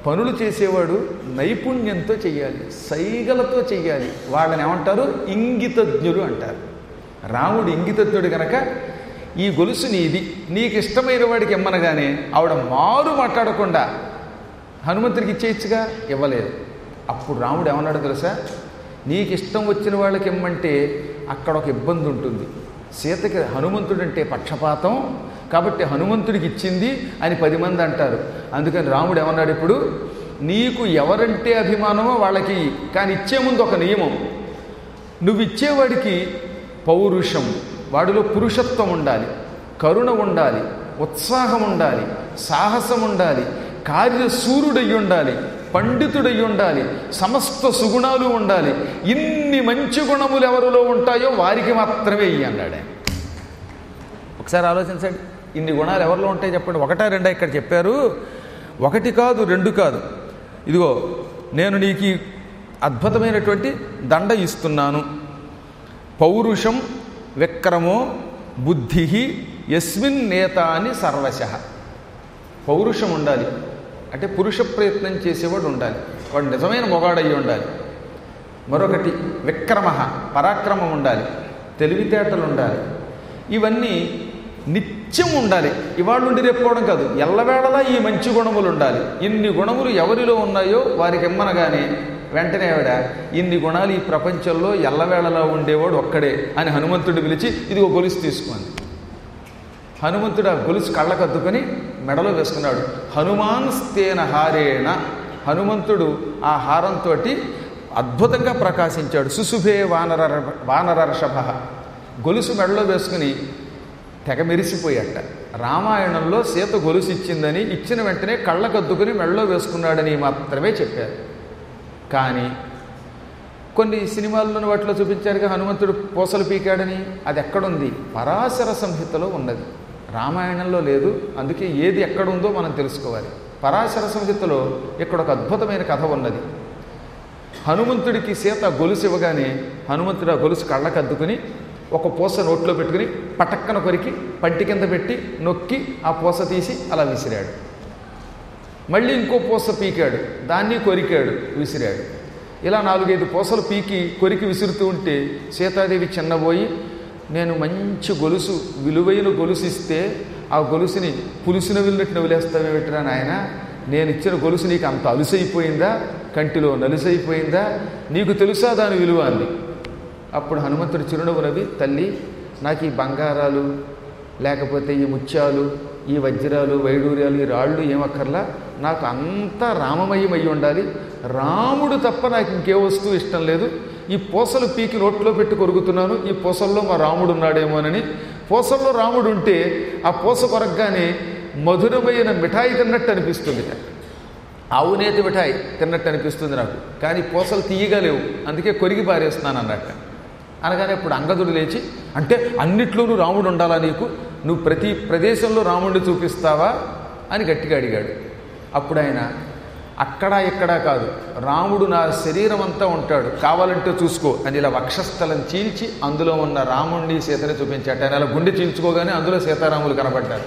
పనులు చేసేవాడు నైపుణ్యంతో చెయ్యాలి సైగలతో చెయ్యాలి వాళ్ళని ఏమంటారు ఇంగితజ్ఞులు అంటారు రాముడు ఇంగితజ్ఞుడు గనక ఈ గొలుసు నీది నీకు ఇష్టమైన వాడికి ఇమ్మనగానే ఆవిడ మారు మాట్లాడకుండా హనుమంతుడికి ఇచ్చేయచ్చుగా ఇవ్వలేదు అప్పుడు రాముడు ఏమన్నాడు తెలుసా నీకు ఇష్టం వచ్చిన వాళ్ళకి ఇమ్మంటే అక్కడ ఒక ఇబ్బంది ఉంటుంది సీతకి హనుమంతుడు అంటే పక్షపాతం కాబట్టి హనుమంతుడికి ఇచ్చింది అని పది మంది అంటారు అందుకని రాముడు ఏమన్నాడు ఇప్పుడు నీకు ఎవరంటే అభిమానమో వాళ్ళకి కానీ ఇచ్చే ముందు ఒక నియమం నువ్వు ఇచ్చేవాడికి పౌరుషం వాడిలో పురుషత్వం ఉండాలి కరుణ ఉండాలి ఉత్సాహం ఉండాలి సాహసం ఉండాలి కార్యసూరుడై ఉండాలి పండితుడై ఉండాలి సమస్త సుగుణాలు ఉండాలి ఇన్ని మంచి గుణములు ఎవరిలో ఉంటాయో వారికి మాత్రమే ఇయ్యి అన్నాడు ఆయన ఒకసారి ఆలోచించండి ఇన్ని గుణాలు ఎవరిలో ఉంటాయి చెప్పండి ఒకటా రెండా ఇక్కడ చెప్పారు ఒకటి కాదు రెండు కాదు ఇదిగో నేను నీకు ఈ అద్భుతమైనటువంటి దండ ఇస్తున్నాను పౌరుషం విక్రమో బుద్ధి యస్మిన్ నేత అని సర్వశ పౌరుషం ఉండాలి అంటే పురుష ప్రయత్నం చేసేవాడు ఉండాలి వాడు నిజమైన మొగాడయ్యి ఉండాలి మరొకటి విక్రమ పరాక్రమం ఉండాలి తెలివితేటలు ఉండాలి ఇవన్నీ నిత్యం ఉండాలి ఇవాళ నుండి రేపుకోవడం కాదు ఎల్లవేళలా ఈ మంచి గుణములు ఉండాలి ఇన్ని గుణములు ఎవరిలో ఉన్నాయో వారికి ఇమ్మనగానే వెంటనే ఆవిడ ఇన్ని గుణాలు ఈ ప్రపంచంలో ఎల్లవేళలా ఉండేవాడు ఒక్కడే అని హనుమంతుడు పిలిచి ఇది ఒక గొలుసు తీసుకోండి హనుమంతుడు ఆ గొలుసు కళ్ళకద్దుకొని మెడలో వేసుకున్నాడు హనుమాన్ స్తేన హారేణ హనుమంతుడు ఆ హారంతో అద్భుతంగా ప్రకాశించాడు సుశుభే వానర వానరర్షభ గొలుసు మెడలో వేసుకుని తెగ మెరిసిపోయాట రామాయణంలో సీత గొలుసు ఇచ్చిందని ఇచ్చిన వెంటనే కళ్ళకద్దుకుని మెడలో వేసుకున్నాడని మాత్రమే చెప్పారు కానీ కొన్ని సినిమాల్లోని వాటిలో చూపించారుగా హనుమంతుడు పూసలు పీకాడని అది ఎక్కడుంది పరాశర సంహితలో ఉన్నది రామాయణంలో లేదు అందుకే ఏది ఎక్కడుందో మనం తెలుసుకోవాలి పరాశర సంహితలో ఇక్కడ ఒక అద్భుతమైన కథ ఉన్నది హనుమంతుడికి సీత గొలుసు ఇవ్వగానే హనుమంతుడు ఆ గొలుసు కళ్ళకద్దుకుని ఒక పూస నోట్లో పెట్టుకుని పటక్కన కొరికి పంటి కింద పెట్టి నొక్కి ఆ పూస తీసి అలా విసిరాడు మళ్ళీ ఇంకో పూస పీకాడు దాన్ని కొరికాడు విసిరాడు ఇలా నాలుగైదు పూసలు పీకి కొరికి విసురుతూ ఉంటే సీతాదేవి చిన్నబోయి నేను మంచి గొలుసు విలువైన గొలుసు ఇస్తే ఆ గొలుసుని పులుసున వెళ్ళినట్టు నవ్వులేస్తావేమిట్రా నాయన నేను ఇచ్చిన గొలుసు నీకు అంత అలుసైపోయిందా కంటిలో నలుసైపోయిందా నీకు తెలుసా దాని విలువ అంది అప్పుడు హనుమంతుడు చిరునవ్వు నవ్వి తల్లి నాకు ఈ బంగారాలు లేకపోతే ఈ ముత్యాలు ఈ వజ్రాలు వైడూర్యాలు ఈ రాళ్ళు ఏమక్కర్లా నాకు అంతా రామమయం అయి ఉండాలి రాముడు తప్ప నాకు ఇంకే వస్తువు ఇష్టం లేదు ఈ పూసలు పీకి నోట్లో పెట్టి కొరుకుతున్నాను ఈ పూసల్లో మా రాముడు ఉన్నాడేమోనని పూసల్లో రాముడు ఉంటే ఆ పూస కొరగ్గానే మధురమైన మిఠాయి తిన్నట్టు అనిపిస్తుంది ఆవునేతి మిఠాయి తిన్నట్టు అనిపిస్తుంది నాకు కానీ పూసలు తీయగా లేవు అందుకే కొరిగి పారేస్తున్నాను అన్నట్టు అనగానే ఇప్పుడు అంగదుడు లేచి అంటే అన్నిట్లోనూ రాముడు ఉండాలా నీకు నువ్వు ప్రతి ప్రదేశంలో రాముడిని చూపిస్తావా అని గట్టిగా అడిగాడు అప్పుడు ఆయన అక్కడా ఇక్కడా కాదు రాముడు నా శరీరం అంతా ఉంటాడు కావాలంటే చూసుకో అని ఇలా వక్షస్థలం చీల్చి అందులో ఉన్న రాముణ్ణి సీతని చూపించాట ఆయన అలా గుండె చీల్చుకోగానే అందులో సీతారాములు కనబడ్డారు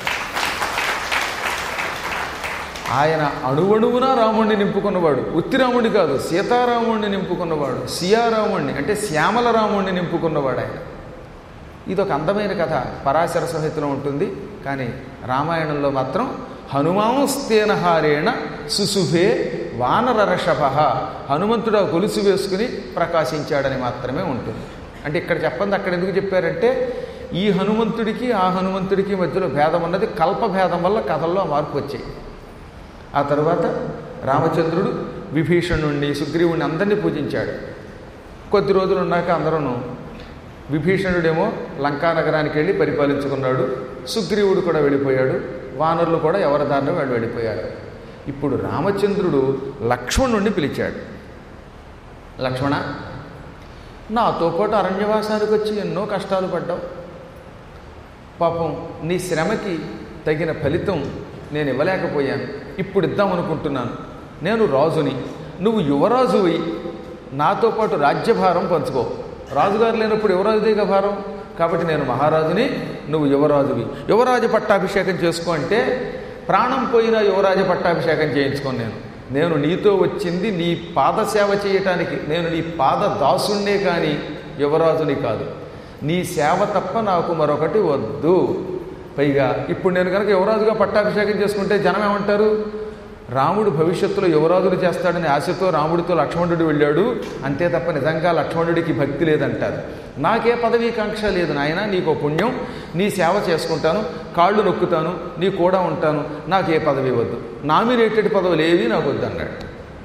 ఆయన అణువణువున రాముణ్ణి నింపుకున్నవాడు ఉత్తిరాముడి కాదు సీతారాముణ్ణి నింపుకున్నవాడు సియారాముణ్ణి అంటే శ్యామల రాముణ్ణి నింపుకున్నవాడు ఆయన ఇది ఒక అందమైన కథ పరాశర సంహితలో ఉంటుంది కానీ రామాయణంలో మాత్రం హనుమాంస్తేనహారేణ సుశుభే వానరరషభ హనుమంతుడు ఆ గొలుసు వేసుకుని ప్రకాశించాడని మాత్రమే ఉంటుంది అంటే ఇక్కడ చెప్పండి అక్కడ ఎందుకు చెప్పారంటే ఈ హనుమంతుడికి ఆ హనుమంతుడికి మధ్యలో భేదం ఉన్నది కల్పభేదం వల్ల కథల్లో ఆ మార్పు వచ్చాయి ఆ తరువాత రామచంద్రుడు విభీషణుణ్ణి సుగ్రీవుణ్ణి అందరినీ పూజించాడు కొద్ది రోజులు ఉన్నాక అందరూ విభీషణుడేమో లంకా నగరానికి వెళ్ళి పరిపాలించుకున్నాడు సుగ్రీవుడు కూడా వెళ్ళిపోయాడు వానరులు కూడా ఎవరి దారిలో వాళ్ళు వెళ్ళిపోయారు ఇప్పుడు రామచంద్రుడు లక్ష్మణుణ్ణి పిలిచాడు లక్ష్మణ నాతో పాటు అరణ్యవాసానికి వచ్చి ఎన్నో కష్టాలు పడ్డావు పాపం నీ శ్రమకి తగిన ఫలితం నేను ఇవ్వలేకపోయాను ఇప్పుడు ఇద్దాం అనుకుంటున్నాను నేను రాజుని నువ్వు యువరాజువి నాతో పాటు రాజ్యభారం పంచుకో రాజుగారు లేనప్పుడు యువరాజుదేగా భారం కాబట్టి నేను మహారాజుని నువ్వు యువరాజువి యువరాజు పట్టాభిషేకం చేసుకో అంటే ప్రాణం పోయిన యువరాజ పట్టాభిషేకం చేయించుకోను నేను నేను నీతో వచ్చింది నీ పాద సేవ చేయటానికి నేను నీ పాద దాసుణ్ణే కానీ యువరాజుని కాదు నీ సేవ తప్ప నాకు మరొకటి వద్దు పైగా ఇప్పుడు నేను కనుక యువరాజుగా పట్టాభిషేకం చేసుకుంటే జనం ఏమంటారు రాముడు భవిష్యత్తులో యువరాజులు చేస్తాడని ఆశతో రాముడితో లక్ష్మణుడు వెళ్ళాడు అంతే తప్ప నిజంగా లక్ష్మణుడికి భక్తి లేదంటారు నాకే పదవీకాంక్ష లేదు నాయన నీకు పుణ్యం నీ సేవ చేసుకుంటాను కాళ్ళు నొక్కుతాను నీ కూడా ఉంటాను నాకే పదవి వద్దు నామినేటెడ్ పదవులు ఏవి నాకు వద్దు అన్నాడు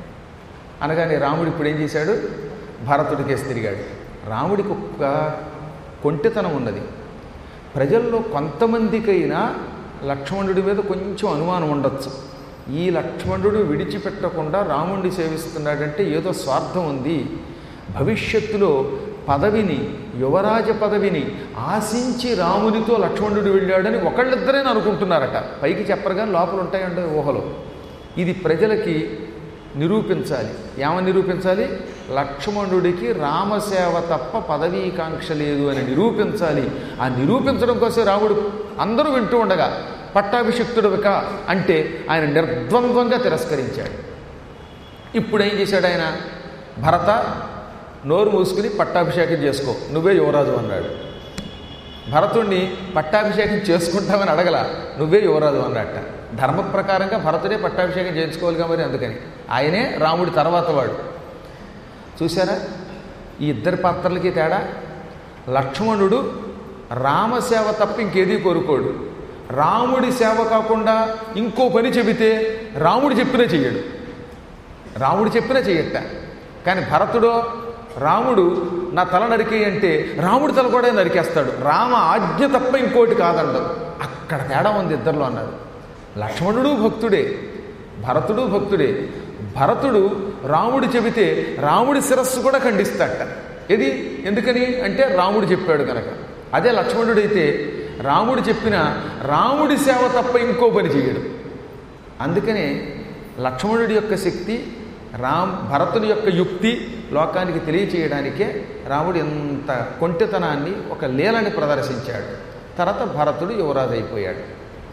అనగానే రాముడు ఇప్పుడు ఏం చేశాడు భరతుడికేసి తిరిగాడు రాముడికి ఒక్క కొంటెతనం ఉన్నది ప్రజల్లో కొంతమందికైనా లక్ష్మణుడి మీద కొంచెం అనుమానం ఉండొచ్చు ఈ లక్ష్మణుడు విడిచిపెట్టకుండా రాముడిని సేవిస్తున్నాడంటే ఏదో స్వార్థం ఉంది భవిష్యత్తులో పదవిని యువరాజ పదవిని ఆశించి రామునితో లక్ష్మణుడు వెళ్ళాడని ఒకళ్ళిద్దరైనా అనుకుంటున్నారట పైకి చెప్పరుగా లోపల ఉంటాయండి ఊహలో ఇది ప్రజలకి నిరూపించాలి ఏమని నిరూపించాలి లక్ష్మణుడికి రామసేవ తప్ప పదవీకాంక్ష లేదు అని నిరూపించాలి ఆ నిరూపించడం కోసం రాముడు అందరూ వింటూ ఉండగా పట్టాభిషిక్తుడుక అంటే ఆయన నిర్ద్వంద్వంగా తిరస్కరించాడు ఇప్పుడు ఏం చేశాడు ఆయన భరత నోరు మూసుకుని పట్టాభిషేకం చేసుకో నువ్వే యువరాజు అన్నాడు భరతుణ్ణి పట్టాభిషేకం చేసుకుంటామని అడగల నువ్వే యువరాజు అన్నట్ట ధర్మ ప్రకారంగా భరతుడే పట్టాభిషేకం చేయించుకోవాలిగా మరి అందుకని ఆయనే రాముడి తర్వాత వాడు చూసారా ఈ ఇద్దరి పాత్రలకి తేడా లక్ష్మణుడు రామసేవ తప్ప ఇంకేదీ కోరుకోడు రాముడి సేవ కాకుండా ఇంకో పని చెబితే రాముడు చెప్పినా చెయ్యడు రాముడు చెప్పినా చెయ్యట కానీ భరతుడో రాముడు నా తల నరికి అంటే రాముడి తల కూడా నరికేస్తాడు రామ ఆజ్ఞ తప్ప ఇంకోటి కాదండవు అక్కడ తేడా ఉంది ఇద్దరిలో అన్నాడు లక్ష్మణుడు భక్తుడే భరతుడు భక్తుడే భరతుడు రాముడు చెబితే రాముడి శిరస్సు కూడా ఖండిస్తాడట ఇది ఎందుకని అంటే రాముడు చెప్పాడు కనుక అదే లక్ష్మణుడైతే రాముడు చెప్పిన రాముడి సేవ తప్ప ఇంకో పని చేయడు అందుకనే లక్ష్మణుడి యొక్క శక్తి రామ్ భరతుని యొక్క యుక్తి లోకానికి తెలియచేయడానికే రాముడు ఎంత కొంటెతనాన్ని ఒక లీలని ప్రదర్శించాడు తర్వాత భరతుడు యువరాజు అయిపోయాడు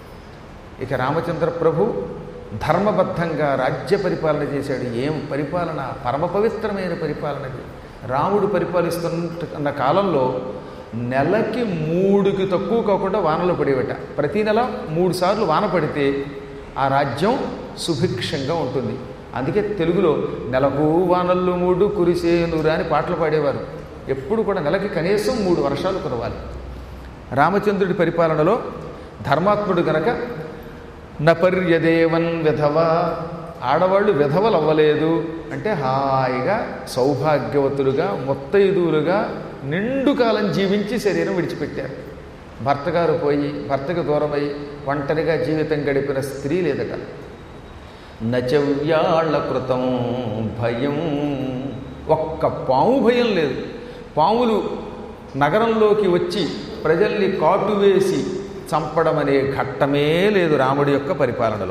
ఇక రామచంద్ర ప్రభు ధర్మబద్ధంగా రాజ్య పరిపాలన చేశాడు ఏం పరిపాలన పరమ పవిత్రమైన పరిపాలనది రాముడు పరిపాలిస్తున్న కాలంలో నెలకి మూడుకి తక్కువ కాకుండా వానలు పడేవట ప్రతి నెల మూడు సార్లు వాన పడితే ఆ రాజ్యం సుభిక్షంగా ఉంటుంది అందుకే తెలుగులో నెలకు వానల్లు మూడు కురిసేనురా అని పాటలు పాడేవారు ఎప్పుడు కూడా నెలకి కనీసం మూడు వర్షాలు కురవాలి రామచంద్రుడి పరిపాలనలో ధర్మాత్ముడు గనక నపర్యదేవన్ విధవ ఆడవాళ్ళు విధవలు అవ్వలేదు అంటే హాయిగా సౌభాగ్యవతులుగా మొత్తైదువులుగా నిండు కాలం జీవించి శరీరం విడిచిపెట్టారు భర్తగారు పోయి భర్తకు దూరమై ఒంటరిగా జీవితం గడిపిన స్త్రీ లేదట నచవ్యాళ్ళ కృతం భయం ఒక్క పాము భయం లేదు పాములు నగరంలోకి వచ్చి ప్రజల్ని కాటు వేసి చంపడం అనే ఘట్టమే లేదు రాముడి యొక్క పరిపాలనలో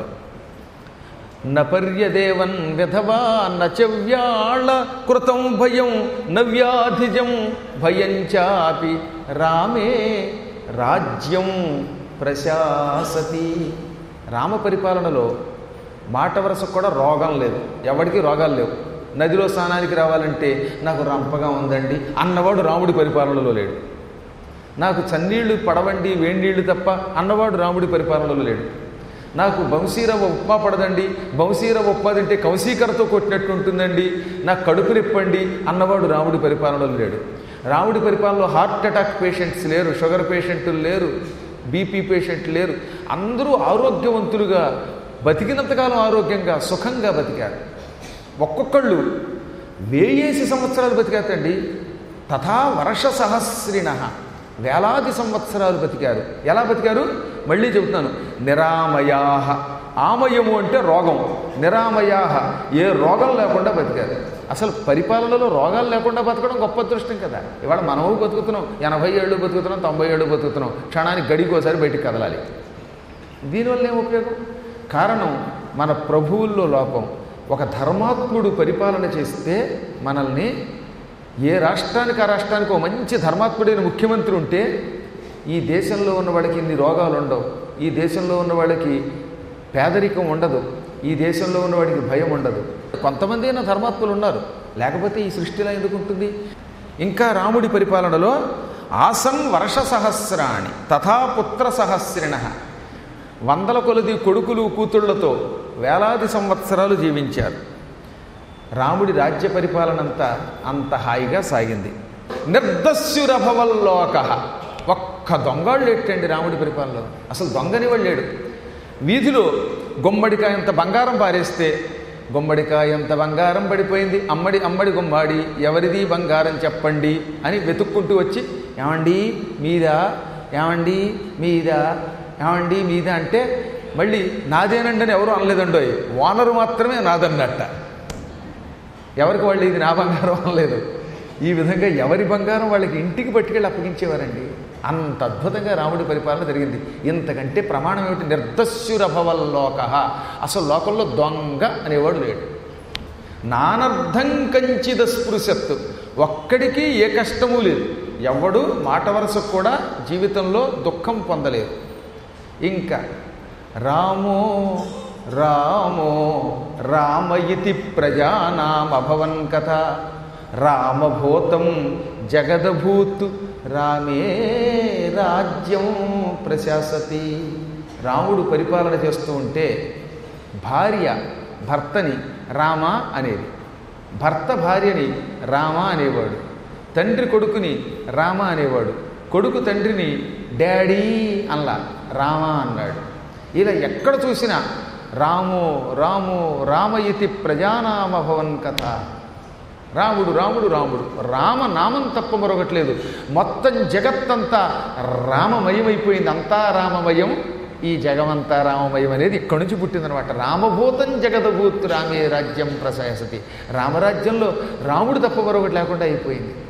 నపర్యదేవన్ విధవా నచవ్యాళ కృతం భయం నవ్యాధిజం భయం చాపి రామే రాజ్యం ప్రశాసతి రామ పరిపాలనలో మాట వరసకు కూడా రోగం లేదు ఎవరికి రోగాలు లేవు నదిలో స్నానానికి రావాలంటే నాకు రంపగా ఉందండి అన్నవాడు రాముడి పరిపాలనలో లేడు నాకు చన్నీళ్లు పడవండి వేణీళ్లు తప్ప అన్నవాడు రాముడి పరిపాలనలో లేడు నాకు వంశీరవ ఉప్మా పడదండి వంశీరవ ఉప్మా తింటే కౌశీకరతో కొట్టినట్టు ఉంటుందండి నాకు కడుపు నిప్పండి అన్నవాడు రాముడి పరిపాలనలో లేడు రాముడి పరిపాలనలో హార్ట్ అటాక్ పేషెంట్స్ లేరు షుగర్ పేషెంట్లు లేరు బీపీ పేషెంట్లు లేరు అందరూ ఆరోగ్యవంతులుగా బతికినంతకాలం ఆరోగ్యంగా సుఖంగా బతికారు ఒక్కొక్కళ్ళు వేయేసి సంవత్సరాలు బతికారండి తథా వర్ష సహస్రిణ వేలాది సంవత్సరాలు బతికారు ఎలా బతికారు మళ్ళీ చెబుతున్నాను నిరామయాహ ఆమయము అంటే రోగం నిరామయాహ ఏ రోగం లేకుండా బతికారు అసలు పరిపాలనలో రోగాలు లేకుండా బతకడం గొప్ప అదృష్టం కదా ఇవాళ మనము బతుకుతున్నాం ఎనభై ఏళ్ళు బతుకుతున్నాం తొంభై ఏళ్ళు బతుకుతున్నాం క్షణానికి గడికోసారి బయటికి కదలాలి దీనివల్ల ఏం ఉపయోగం కారణం మన ప్రభువుల్లో లోపం ఒక ధర్మాత్ముడు పరిపాలన చేస్తే మనల్ని ఏ రాష్ట్రానికి ఆ రాష్ట్రానికి ఒక మంచి ధర్మాత్ముడైన ముఖ్యమంత్రి ఉంటే ఈ దేశంలో ఉన్న వాళ్ళకి ఇన్ని రోగాలు ఉండవు ఈ దేశంలో ఉన్న వాళ్ళకి పేదరికం ఉండదు ఈ దేశంలో ఉన్నవాడికి భయం ఉండదు కొంతమంది అయినా ధర్మాత్ములు ఉన్నారు లేకపోతే ఈ సృష్టిలో ఎందుకు ఉంటుంది ఇంకా రాముడి పరిపాలనలో ఆసన్ వర్ష సహస్రాణి తథా పుత్ర సహస్రిణ వందల కొలది కొడుకులు కూతుళ్లతో వేలాది సంవత్సరాలు జీవించారు రాముడి రాజ్య పరిపాలన అంతా అంత హాయిగా సాగింది నిర్దస్యురభవల్లోక ఒక్క దొంగడు లేటండి రాముడి పరిపాలనలో అసలు దొంగని వాడు లేడు వీధిలో గుమ్మడికాయంత బంగారం పారేస్తే గుమ్మడికాయంత బంగారం పడిపోయింది అమ్మడి అమ్మడి గుమ్మాడి ఎవరిది బంగారం చెప్పండి అని వెతుక్కుంటూ వచ్చి ఏమండి మీదా ఏమండి మీదా ఏమండి మీదా అంటే మళ్ళీ నాదేనండి అని ఎవరు అనలేదండోయ్ ఓనరు మాత్రమే నాదన్నట్ట ఎవరికి వాళ్ళు ఇది నా బంగారం అనలేదు ఈ విధంగా ఎవరి బంగారం వాళ్ళకి ఇంటికి పట్టుకెళ్ళి అప్పగించేవారండి అంత అద్భుతంగా రాముడి పరిపాలన జరిగింది ఇంతకంటే ప్రమాణం ఏమిటి నిర్దస్యురభవల్లోక అసలు లోకంలో దొంగ అనేవాడు లేడు నానర్థం కంచిద స్పృశత్తు ఒక్కడికి ఏ కష్టము లేదు ఎవడు మాట వరుసకు కూడా జీవితంలో దుఃఖం పొందలేదు ఇంకా రామో రామో రామయితి ప్రజానామభవన్ కథ రామభూతం జగదభూత్ రామే రాజ్యం ప్రశాసతి రాముడు పరిపాలన చేస్తూ ఉంటే భార్య భర్తని రామ అనేది భర్త భార్యని రామ అనేవాడు తండ్రి కొడుకుని రామ అనేవాడు కొడుకు తండ్రిని డాడీ అన్లా రామ అన్నాడు ఇలా ఎక్కడ చూసినా రాము రాము రామయితి ప్రజానామభవన్ కథ రాముడు రాముడు రాముడు రామనామం తప్ప మరొకట్లేదు మొత్తం జగత్తంతా రామమయమైపోయింది అంతా రామమయం ఈ జగమంతా రామమయం అనేది ఇక్కడి నుంచి పుట్టిందనమాట రామభూతం జగదభూత్ రామే రాజ్యం ప్రశాసతి రామరాజ్యంలో రాముడు తప్ప మరొకటి లేకుండా అయిపోయింది